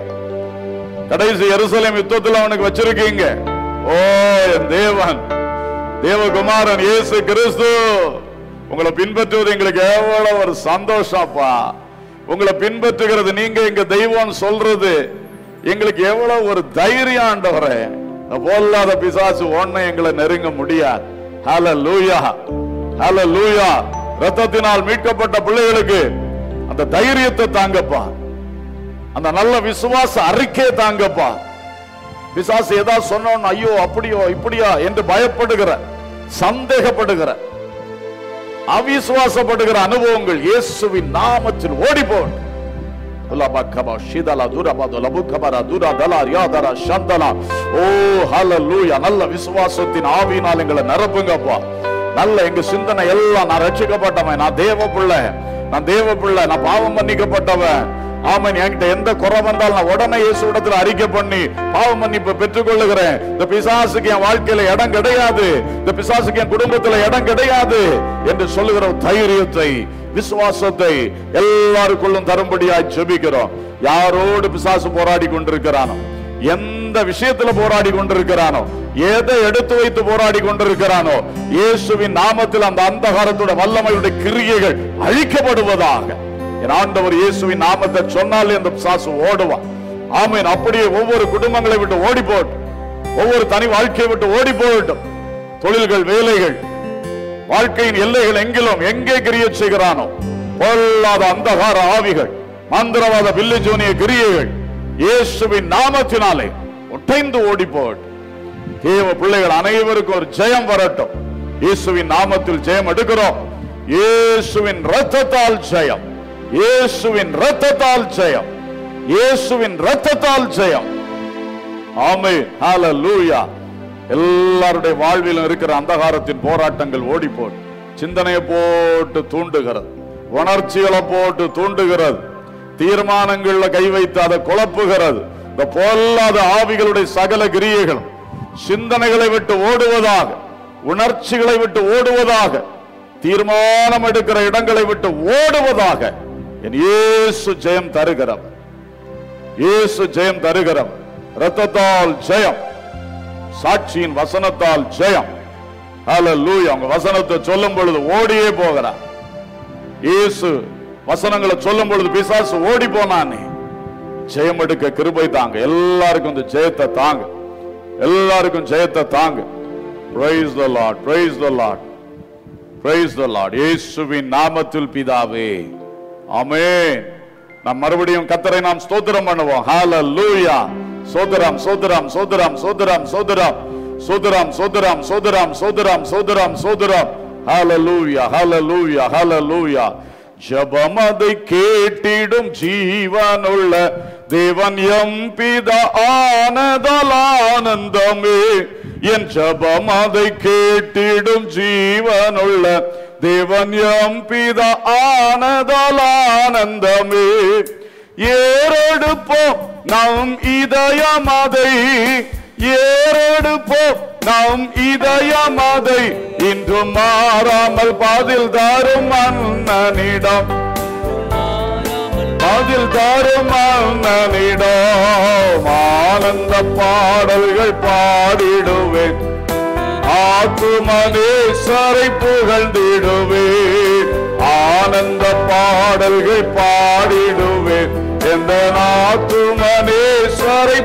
[SPEAKER 3] கடைசி எருசலேம் யுத்தத்துல அவனுக்கு வச்சிருக்கீங்க ஓ என் தேவன் தேவகுமாரன் இயேசு கிறிஸ்து உங்களை பின்பற்றுவது எங்களுக்கு எவ்வளவு ஒரு சந்தோஷம்ப்பா உங்களை பின்பற்றுகிறது நீங்க எங்க தெய்வம் சொல்றது எங்களுக்கு எவ்வளவு ஒரு தைரியம் ஆண்டவரே போல்லாத பிசாசு ஒண்ணு எங்களை நெருங்க முடியாது ஹalleluya ஹalleluya ரத்தத்தினால் மீட்கப்பட்ட பிள்ளைகளுக்கு அந்த தைரியத்தை தாங்கப்பா அந்த நல்ல விசுவாச அறிக்கையை தாங்கப்பா பிசாசு ஏதாவது சொன்னோன்னு ஐயோ அப்படியோ இப்படியா என்று பயப்படுகிற சந்தேகப்படுகிற அவிசுவாசப்படுகிற அனுபவங்கள் இயேசுவின் நாமத்தில் ஓடி போகட்டும் உலபக்கபா ஷிதலா துரபது லபுக்கபரா துரா தலா ரியாதரா சந்தலா ஓ ஹalleluya நல்ல விசுவாசத்தின் ஆவியினால் எங்களை நிரப்புங்கப்பா நல்ல எங்க சிந்தனை எல்லாம் நான் ரட்சிக்கப்பட்டவன் நான் தேவ பிள்ளை நான் தேவ பிள்ளை நான் பாவம் மன்னிக்கப்பட்டவன் ஆமன் என்கிட்ட எந்த குறை வந்தாலும் நான் உடனே இயேசு இடத்துல அறிக்கை பண்ணி பாவம் மன்னிப்பு பெற்றுக்கொள்ளுகிறேன் இந்த பிசாசுக்கு என் வாழ்க்கையில இடம் கிடையாது இந்த பிசாசுக்கு என் குடும்பத்துல இடம் கிடையாது என்று சொல்லுகிற ஒரு தைரியத்தை விசுவாசத்தை எல்லாருக்குள்ளும் தரும்படியாய் ஜெபிக்கிறோம் யாரோடு பிசாசு போராடி கொண்டிருக்கிறானோ எந்த விஷயத்துல போராடி கொண்டிருக்கிறானோ எதை எடுத்து வைத்து போராடி கொண்டிருக்கிறானோ இயேசுவின் நாமத்தில் அந்த அந்தகாரத்தோட வல்லமையுடைய கிரியைகள் அழிக்கப்படுவதாக என் ஆண்டவர் இயேசுவின் நாமத்தை சொன்னாலே அந்த பிசாசு ஓடுவான் ஆமீன் அப்படியே ஒவ்வொரு குடும்பங்களை விட்டு ஓடி போகட்டும் ஒவ்வொரு தனி வாழ்க்கையை விட்டு ஓடி போகட்டும் தொழில்கள் வேலைகள் வாழ்க்கையின் எல்லைகள் எங்கிலும் எங்கே கிரிய செய்கிறானோ பொல்லாத அந்தகார ஆவிகள் மந்திரவாத பில்லி ஜோனிய கிரியைகள் இயேசுவின் நாமத்தினாலே ஒட்டைந்து ஓடி போகட்டும் தேவ பிள்ளைகள் அனைவருக்கும் ஒரு ஜெயம் வரட்டும் இயேசுவின் நாமத்தில் ஜெயம் எடுக்கிறோம் இயேசுவின் ரத்தத்தால் ஜெயம் இயேசுவின் ரத்தத்தால் ஜெயம் இயேசுவின் ரத்தத்தால் ஜெயம் ஆமே ஹalleluya எல்லாருடைய வாழ்விலும் இருக்கிற அந்தகாரத்தின் போராட்டங்கள் ஓடி போட்டு சிந்தனையை போட்டு தூண்டுகிறது உணர்ச்சிகளை போட்டு தூண்டுகிறது தீர்மானங்கள்ல கை வைத்து அதை குழப்புகிறது இந்த பொல்லாத ஆவிகளுடைய சகல கிரியைகளும் சிந்தனைகளை விட்டு ஓடுவதாக உணர்ச்சிகளை விட்டு ஓடுவதாக தீர்மானம் எடுக்கிற இடங்களை விட்டு ஓடுவதாக என் இயேசு ஜெயம் தருகிறவர் இயேசு ஜெயம் தருகிறவர் ரத்தத்தால் ஜெயம் சாட்சியின் வசனத்தால் ஜெயம் ஹalleluya அவங்க வசனத்தை சொல்லும் பொழுது ஓடியே போகிறார் இயேசு வசனங்களை சொல்லும் பொழுது பிசாசு ஓடி போனானே ஜெயம் எடுக்க கிருபை தாங்க எல்லாருக்கும் இந்த ஜெயத்தை தாங்க எல்லாருக்கும் ஜெயத்தை தாங்க praise the lord praise the lord praise the lord இயேசுவின் நாமத்தில் பிதாவே ஆமென் நாம் மறுபடியும் கத்தரை நாம் ஸ்தோத்திரம் பண்ணுவோம் ஹalleluya சோதரம் சோதரம் சோதரம் சோதரம் சோதரம் சோதரம் சோதரம் சோதரம் சோதரம் சோதரம் சோதரம் ஹalleluya ஹalleluya ஹalleluya ஜபம் அதை கேட்டிடும் ஜீவனுள்ள தேவன் எம் பிதா ஆனதல் ஆனந்தமே என் ஜபம் அதை கேட்டிடும் ஜீவனுள்ள தேவன் எம் பிதா ஆனதல் ஆனந்தமே ஏறெடுப்போம் நம் இதயம் அதை ஏறெடுப்போம் நம் இதயம் அதை இன்று மாறாமல் பதில் தரும் மன்னனிடம் பதில் தரும் மன்னனிடம் ஆனந்த பாடல்கள் பாடிடுவேன் ஆத்துமனேசரை புகழ்ந்திடுவேன் ஆனந்த பாடல்கள் பாடிடுவேன் எந்த ஆத்துமனேஸ்வரை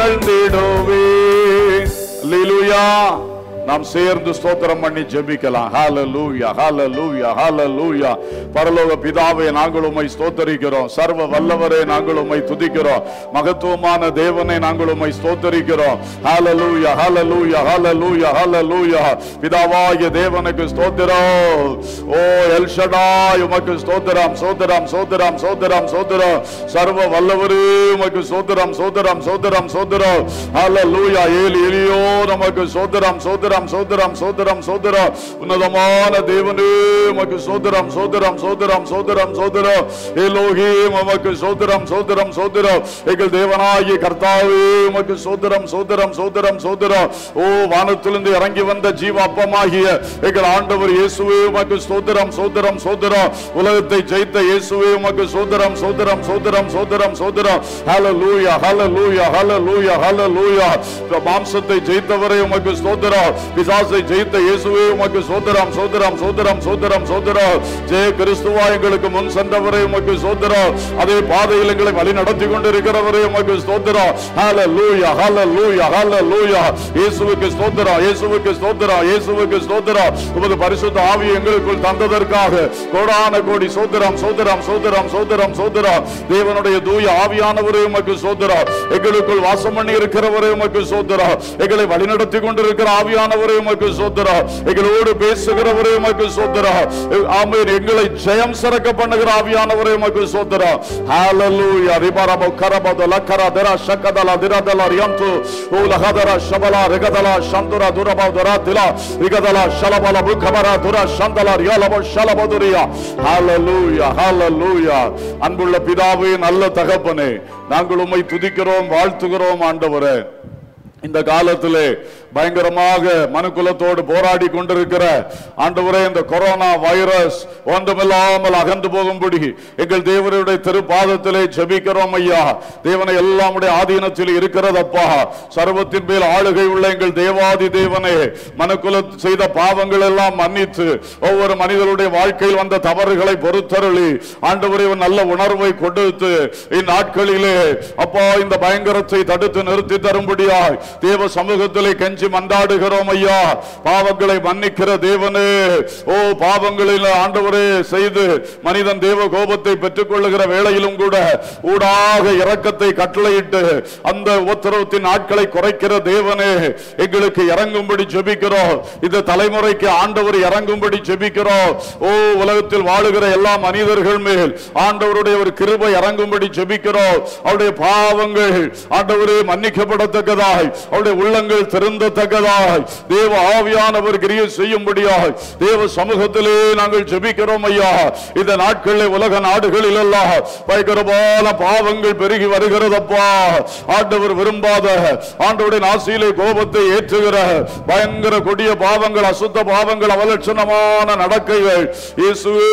[SPEAKER 3] புகழ்ந்திடுவேன் அல்லேலூயா நாம் சேர்ந்து ஸ்தோத்திரம் பண்ணி ஜெபிக்கலாம் ஹalleluya ஹalleluya ஹalleluya பரலோக பிதாவே நாங்கள் உம்மை ஸ்தோத்தரிக்கிறோம் சர்வ வல்லவரே நாங்கள் உம்மை துதிக்கிறோம் மகத்துவமான தேவனை நாங்கள் உம்மை ஸ்தோத்தரிக்கிறோம் ஹalleluya ஹalleluya ஹalleluya ஹalleluya பிதாவாகிய தேவனுக்கு ஸ்தோத்திரம் ஓ எல் ஷடாய் உமக்கு ஸ்தோத்திரம் ஸ்தோத்திரம் ஸ்தோத்திரம் ஸ்தோத்திரம் ஸ்தோத்திரம் சர்வ வல்லவரே உமக்கு ஸ்தோத்திரம் ஸ்தோத்திரம் ஸ்தோத்திரம் ஸ்தோத்திரம் ஹalleluya ஏலி எலியோ நமக்கு ஸ்தோத்திரம் ஸ்தோத்திரம் ஸ்தோத்திரம் ஸ்தோத்திரம் ஸ்தோத்திரம் உன்னதமான தேவனே உமக்கு ஸ்தோத்திரம் ஸ்தோத்திரம் ஸ்தோத்திரம் ஸ்தோத்திரம் ஸ்தோத்திரம் எலோஹீம் உமக்கு ஸ்தோத்திரம் ஸ்தோத்திரம் ஸ்தோத்திரம் எங்கள் தேவனாகிய கர்த்தாவே உமக்கு ஸ்தோத்திரம் ஸ்தோத்திரம் ஸ்தோத்திரம் ஸ்தோத்திரம் ஓ வானத்திலிருந்து இறங்கி வந்த ஜீவ அப்பமாகிய எங்கள் ஆண்டவர் இயேசுவே உமக்கு ஸ்தோத்திரம் ஸ்தோத்திரம் ஸ்தோத்திரம் உலகத்தை ஜெயித்த இயேசுவே உமக்கு ஸ்தோத்திரம் ஸ்தோத்திரம் ஸ்தோத்திரம் ஸ்தோத்திரம் ஸ்தோத்திரம் ஹalleluya ஹalleluya ஹalleluya ஹalleluya மாம்சத்தை ஜெயித்தவரே உமக்கு ஸ்தோத்திரம் பிசாசை ஜெயித்த இயேசுவே உமக்கு ஸ்தோத்திரம் ஸ்தோத்திரம் ஸ்தோத்திரம் ஸ்தோத்திரம் ஸ்தோத்திரம் ஜெய கிறிஸ்துவா எங்களுக்கு முன் சென்றவரே உமக்கு ஸ்தோத்திரம் அதே பாதையில் எங்களை வழி நடத்தி கொண்டிருக்கிறவரே உமக்கு ஸ்தோத்திரம் ஹalleluya ஹalleluya ஹalleluya இயேசுவுக்கு ஸ்தோத்திரம் இயேசுவுக்கு ஸ்தோத்திரம் இயேசுவுக்கு ஸ்தோத்திரம் உமது பரிசுத்த ஆவி எங்களுக்குள் தந்ததற்காக கோடான கோடி சோதரம் சோதரம் சோதரம் சோதரம் சோதரம் தேவனுடைய தூய ஆவியானவரே உமக்கு சோதரம் எங்களுக்குள் வாசம் பண்ணி இருக்கிறவரே உமக்கு சோதரம் எங்களை வழிநடத்தி கொண்டிருக்கிற ஆவியானவரே உமக்கு சோதரம் எங்களோடு பேசுகிறவரே உமக்கு சோதரம் ஆமென் எங்களை ஜெயம் சிறக்க பண்ணுகிற ஆவியானவரே உமக்கு சோதரம் ஹalleluya ரிபரப கரபத லக்கர தர ஷக்கதல திரதல ரியந்து உலகதர ஷபல ரிகதல சந்துர துரப துர தில ரிகதல ஷலபல புகபர துர சந்தல ரியலப ஷலபதுரியா ஹalleluya ஹalleluya அன்புள்ள பிதாவே நல்ல தகப்பனே நாங்கள் உம்மை துதிக்கிறோம் வாழ்த்துகிறோம் ஆண்டவரே இந்த காலத்திலே பயங்கரமாக மனுக்குலத்தோடு போராடி கொண்டிருக்கிற ஆண்டவரே இந்த கொரோனா வைரஸ் ஒன்றுமில்லாமல் அகன்று போகும்படி எங்கள் தேவனுடைய திருப்பாதத்திலே ஜெபிக்கிறோம் ஐயா தேவனை எல்லாமுடைய ஆதீனத்தில் இருக்கிறதப்பா சர்வத்தின் மேல் ஆளுகை உள்ள எங்கள் தேவாதி தேவனே மனுக்குல செய்த பாவங்கள் எல்லாம் மன்னித்து ஒவ்வொரு மனிதனுடைய வாழ்க்கையில் வந்த தவறுகளை பொறுத்தருளி ஆண்டவரே ஒரு நல்ல உணர்வை கொடுத்து இந்நாட்களிலே அப்பா இந்த பயங்கரத்தை தடுத்து நிறுத்தி தரும்படியாய் தேவ சமூகத்திலே கெஞ்சி மன்றாடுகிறோம் ஐயா பாவங்களை மன்னிக்கிற தேவனே ஓ பாவங்களில் ஆண்டவரே செய்து மனிதன் தேவ கோபத்தை பெற்றுக் கொள்ளுகிற வேளையிலும் கூட ஊடாக இரக்கத்தை கட்டளையிட்டு அந்த உத்தரவத்தின் நாட்களை குறைக்கிற தேவனே எங்களுக்கு இறங்கும்படி ஜெபிக்கிறோம் இந்த தலைமுறைக்கு ஆண்டவர் இறங்கும்படி ஜெபிக்கிறோம் ஓ உலகத்தில் வாழுகிற எல்லா மனிதர்கள் மேல் ஆண்டவருடைய ஒரு கிருபை இறங்கும்படி ஜெபிக்கிறோம் அவருடைய பாவங்கள் ஆண்டவரே மன்னிக்கப்படத்தக்கதாய் அவருடைய உள்ளங்கள் திருந்தத்தக்கதாய் தேவ ஆவியானவர் கிரியை செய்யும்படியாய் தேவ சமூகத்திலே நாங்கள் ஜெபிக்கிறோம் ஐயா இந்த நாட்களில் உலக நாடுகளில் எல்லாம் பயங்கரமான பாவங்கள் பெருகி வருகிறதப்பா ஆண்டவர் விரும்பாத ஆண்டவருடைய நாசியிலே கோபத்தை ஏற்றுகிற பயங்கர கொடிய பாவங்கள் அசுத்த பாவங்கள் அவலட்சணமான நடக்கைகள் இயேசுவே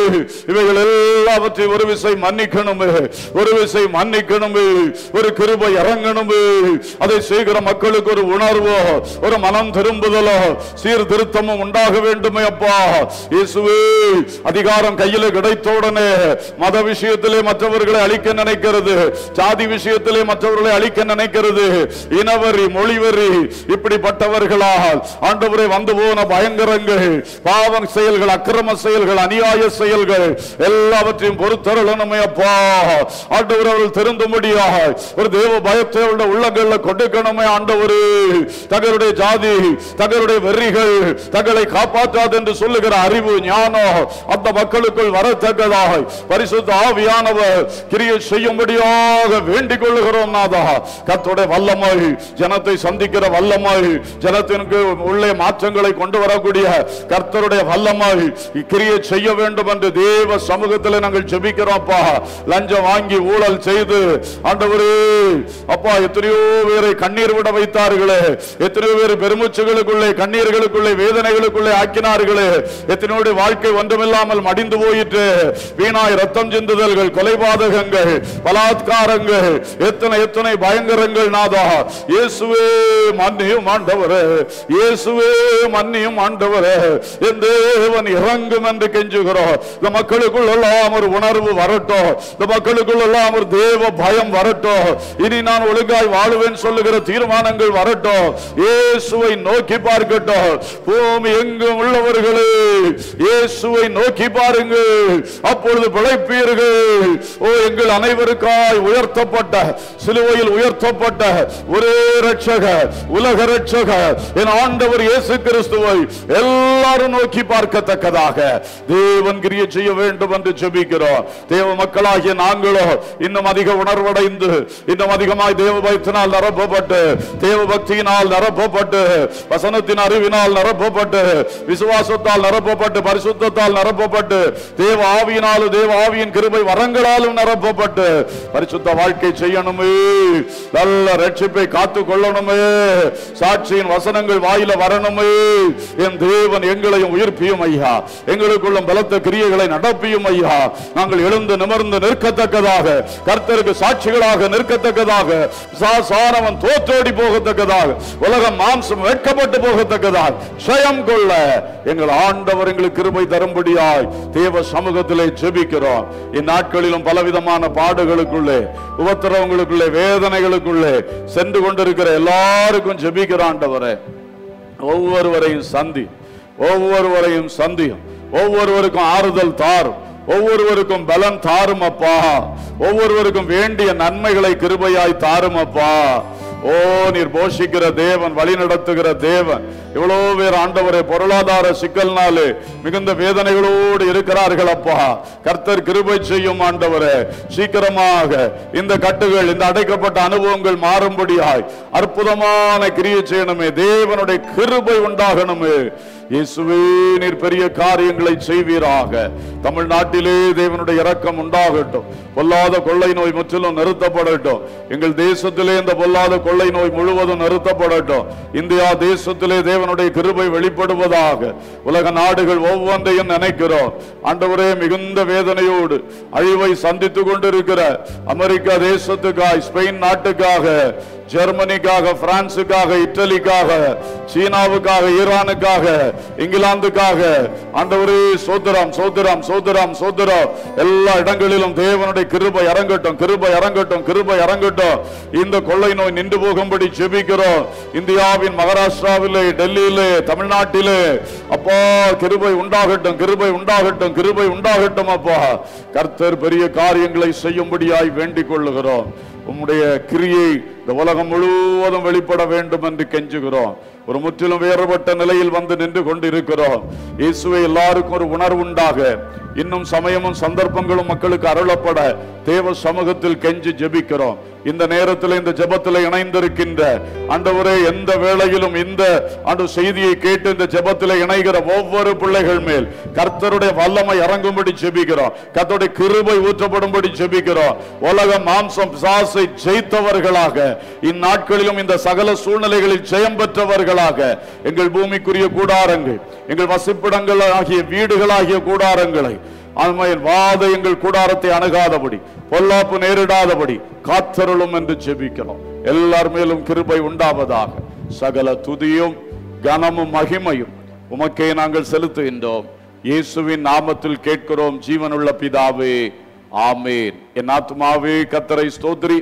[SPEAKER 3] இவைகள் எல்லாவற்றையும் ஒரு விசை மன்னிக்கணுமே ஒரு விசை மன்னிக்கணுமே ஒரு கிருபை இறங்கணுமே அதை செய்கிற மக்களுக்கு ஒரு உணர்வோ ஒரு மனம் திரும்புதலோ சீர்திருத்தமும் உண்டாக வேண்டுமே அப்பா இயேசுவே அதிகாரம் கையில கிடைத்த உடனே மத விஷயத்திலே மற்றவர்களை அழிக்க நினைக்கிறது ஜாதி விஷயத்திலே மற்றவர்களை அழிக்க நினைக்கிறது இனவரி மொழிவரி இப்படிப்பட்டவர்களால் ஆண்டவரை வந்து போன பயங்கரங்கள் பாவம் செயல்கள் அக்கிரம செயல்கள் அநியாய செயல்கள் எல்லாவற்றையும் பொறுத்தருளணுமே அப்பா ஆண்டவர் அவர்கள் திருந்தும்படியாக ஒரு தேவ பயத்தை அவருடைய உள்ளங்கள்ல கொடுக்கணுமே மட்டுமே ஆண்டவரு தங்களுடைய ஜாதி தங்களுடைய வெறிகள் தங்களை காப்பாற்றாது என்று சொல்லுகிற அறிவு ஞானம் அந்த மக்களுக்குள் வரத்தக்கதாக பரிசுத்த ஆவியானவர் கிரியை செய்யும்படியாக வேண்டிக் கொள்ளுகிறோம் நாதா கர்த்தருடைய வல்லமை ஜனத்தை சந்திக்கிற வல்லமை ஜனத்திற்கு உள்ளே மாற்றங்களை கொண்டு வரக்கூடிய கர்த்தருடைய வல்லமை கிரியை செய்ய வேண்டும் என்று தேவ சமூகத்தில் நாங்கள் ஜெபிக்கிறோம்ப்பா லஞ்சம் வாங்கி ஊழல் செய்து ஆண்டவரே அப்பா எத்தனையோ பேரை கண்ணீர் விட வைத்தார்களே எத்தனையோ பேர் பெருமூச்சுகளுக்குள்ளே கண்ணீர்களுக்குள்ளே வேதனைகளுக்குள்ளே ஆக்கினார்களே எத்தனையோட வாழ்க்கை ஒன்றுமில்லாமல் மடிந்து போயிற்று வீணாய் ரத்தம் சிந்துதல்கள் கொலைபாதகங்கள் பலாத்காரங்கள் எத்தனை எத்தனை பயங்கரங்கள் நாதா இயேசுவே மன்னியும் ஆண்டவரே இயேசுவே மன்னியும் ஆண்டவரே என் தேவன் இறங்கும் என்று கெஞ்சுகிறோம் இந்த மக்களுக்குள் எல்லாம் ஒரு உணர்வு வரட்டும் இந்த மக்களுக்குள் எல்லாம் ஒரு தேவ பயம் வரட்டும் இனி நான் ஒழுங்காய் வாழுவேன் சொல்லுகிற தீர்மானங்கள் வரட்டும் இயேசுவை நோக்கி பார்க்கட்டும் பூமி எங்கும் உள்ளவர்களே இயேசுவை நோக்கி பாருங்கள் அப்பொழுது பிழைப்பீர்கள் ஓ எங்கள் அனைவருக்காய் உயர்த்தப்பட்ட சிலுவையில் உயர்த்தப்பட்ட ஒரே ரட்சக உலக ரட்சக என் ஆண்டவர் இயேசு கிறிஸ்துவை எல்லாரும் நோக்கி பார்க்கத்தக்கதாக தேவன் கிரியை செய்ய வேண்டும் என்று ஜெபிக்கிறோம் தேவ மக்களாகிய நாங்களோ இன்னும் அதிக உணர்வடைந்து இன்னும் அதிகமாய் தேவ பயத்தினால் நிரப்பப்பட்டு தேவ பக்தியினால் நிரப்பப்பட்டு வசனத்தின் அறிவினால் நிரப்பப்பட்டு விசுவாசத்தால் நிரப்பப்பட்டு பரிசுத்தத்தால் நிரப்பப்பட்டு தேவ ஆவியினாலும் தேவ ஆவியின் கிருபை வரங்களாலும் நிரப்பப்பட்டு பரிசுத்த வாழ்க்கை செய்யணுமே நல்ல ரட்சிப்பை காத்து கொள்ளணுமே சாட்சியின் வசனங்கள் வாயில வரணுமே என் தேவன் எங்களையும் உயிர்ப்பியும் ஐயா எங்களுக்குள்ளும் பலத்த கிரியைகளை நடப்பியும் ஐயா நாங்கள் எழுந்து நிமிர்ந்து நிற்கத்தக்கதாக கர்த்தருக்கு சாட்சிகளாக நிற்கத்தக்கதாக சா- சாரவன் தோற்றோடி போகத்தக்கதாக உலகம் மாம்சம் வெட்கப்பட்டு போகத்தக்கதாக ஜெயம் கொள்ள எங்கள் ஆண்டவர் எங்களுக்கு கிருபை தரும்படியாய் தேவ சமூகத்திலே ஜெபிக்கிறோம் இந்நாட்களிலும் பலவிதமான பாடுகளுக்குள்ளே உபத்திரவங்களுக்குள்ளே வேதனைகளுக்குள்ளே சென்று கொண்டிருக்கிற எல்லாருக்கும் ஜெபிக்கிற ஆண்டவரே ஒவ்வொருவரையும் சந்தி ஒவ்வொருவரையும் சந்தியும் ஒவ்வொருவருக்கும் ஆறுதல் தாரும் ஒவ்வொருவருக்கும் பலன் தாரும் அப்பா ஒவ்வொருவருக்கும் வேண்டிய நன்மைகளை கிருபையாய் தாரும் அப்பா ஓ நீர் போஷிக்கிற தேவன் வழி நடத்துகிற தேவன் இவ்வளவு பேர் ஆண்டவரே பொருளாதார சிக்கல்னாலே மிகுந்த வேதனைகளோடு இருக்கிறார்கள் அப்பா கர்த்தர் கிருபை செய்யும் ஆண்டவரே சீக்கிரமாக இந்த கட்டுகள் இந்த அடைக்கப்பட்ட அனுபவங்கள் மாறும்படியாய் அற்புதமான கிரியை செய்யணுமே தேவனுடைய கிருபை உண்டாகணுமே இயேசுவே நீர் பெரிய காரியங்களை செய்வீராக தமிழ்நாட்டிலே தேவனுடைய இரக்கம் உண்டாகட்டும் பொல்லாத கொள்ளை நோய் முற்றிலும் நிறுத்தப்படட்டும் எங்கள் தேசத்திலே இந்த பொல்லாத கொள்ளை நோய் முழுவதும் நிறுத்தப்படட்டும் இந்தியா தேசத்திலே தேவனுடைய கிருபை வெளிப்படுவதாக உலக நாடுகள் ஒவ்வொன்றையும் நினைக்கிறோம் ஆண்டவரே மிகுந்த வேதனையோடு அழிவை சந்தித்துக் கொண்டிருக்கிற அமெரிக்கா தேசத்துக்காய் ஸ்பெயின் நாட்டுக்காக ஜெர்மனிக்காக பிரான்சுக்காக இட்டலிக்காக சீனாவுக்காக ஈரானுக்காக இங்கிலாந்துக்காக ஆண்டவரே சோதரம் சோதரம் சோதரம் சோதரம் எல்லா இடங்களிலும் தேவனுடைய கிருபை இறங்கட்டும் கிருபை இறங்கட்டும் கிருபை இறங்கட்டும் இந்த கொள்ளை நோய் நின்று போகும்படி ஜெபிக்கிறோம் இந்தியாவின் மகாராஷ்டிராவிலே டெல்லியிலே தமிழ்நாட்டிலே அப்பா கிருபை உண்டாகட்டும் கிருபை உண்டாகட்டும் கிருபை உண்டாகட்டும் அப்பா கர்த்தர் பெரிய காரியங்களை செய்யும்படியாய் வேண்டிக் கொள்ளுகிறோம் உம்முடைய கிரியை இந்த உலகம் முழுவதும் வெளிப்பட வேண்டும் என்று கெஞ்சுகிறோம் ஒரு முற்றிலும் வேறுபட்ட நிலையில் வந்து நின்று கொண்டிருக்கிறோம் இயேசுவை எல்லாருக்கும் ஒரு உணர்வுண்டாக இன்னும் சமயமும் சந்தர்ப்பங்களும் மக்களுக்கு அருளப்பட தேவ சமூகத்தில் கெஞ்சி ஜெபிக்கிறோம் இந்த நேரத்தில் இந்த ஜெபத்தில் இணைந்திருக்கின்ற ஆண்டவரே எந்த வேளையிலும் இந்த ஆண்டு செய்தியை கேட்டு இந்த ஜெபத்தில் இணைகிற ஒவ்வொரு பிள்ளைகள் மேல் கர்த்தருடைய வல்லமை இறங்கும்படி ஜெபிக்கிறோம் கர்த்தருடைய கிருபை ஊற்றப்படும்படி ஜெபிக்கிறோம் உலக மாம்சம் பிசாசை ஜெயித்தவர்களாக இந்நாட்களிலும் இந்த சகல சூழ்நிலைகளில் ஜெயம் பெற்றவர்களாக எங்கள் பூமிக்குரிய கூடாரங்கள் எங்கள் வசிப்பிடங்கள் ஆகிய வீடுகளாகிய கூடாரங்களை ஆண்மையின் வாத எங்கள் கூடாரத்தை அணுகாதபடி பொல்லாப்பு நேரிடாதபடி காத்தருளும் என்று ஜெபிக்கிறோம் எல்லார் மேலும் கிருபை உண்டாவதாக சகல துதியும் கனமும் மகிமையும் உமக்கே நாங்கள் செலுத்துகின்றோம் இயேசுவின் நாமத்தில் கேட்கிறோம் ஜீவனுள்ள பிதாவே ஆமேன் என் ஆத்துமாவே கத்தரை ஸ்தோத்ரி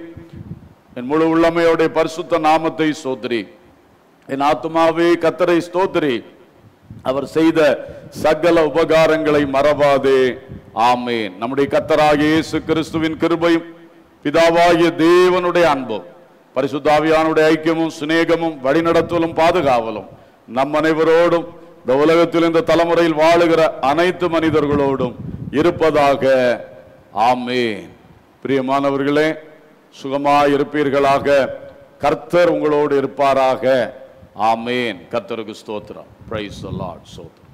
[SPEAKER 3] என் முழு உள்ளமையோடைய பரிசுத்த நாமத்தை ஸ்தோத்ரி என் ஆத்துமாவே கத்தரை ஸ்தோத்ரி அவர் செய்த சகல உபகாரங்களை மறவாதே ஆமேன் நம்முடைய கத்தராகிய இயேசு கிறிஸ்துவின் கிருபையும் பிதாவாகிய தேவனுடைய அன்பும் பரிசுத்தாவியானுடைய ஐக்கியமும் சிநேகமும் வழிநடத்தலும் பாதுகாவலும் நம் அனைவரோடும் இந்த உலகத்தில் இந்த தலைமுறையில் வாழுகிற அனைத்து மனிதர்களோடும் இருப்பதாக ஆமென் பிரியமானவர்களே சுகமாய் இருப்பீர்களாக கர்த்தர் உங்களோடு இருப்பாராக ஆமேன் கர்த்தருக்கு ஸ்தோத்திரம் பிரைஸ் லார்ட் ஸ்தோத்திரம்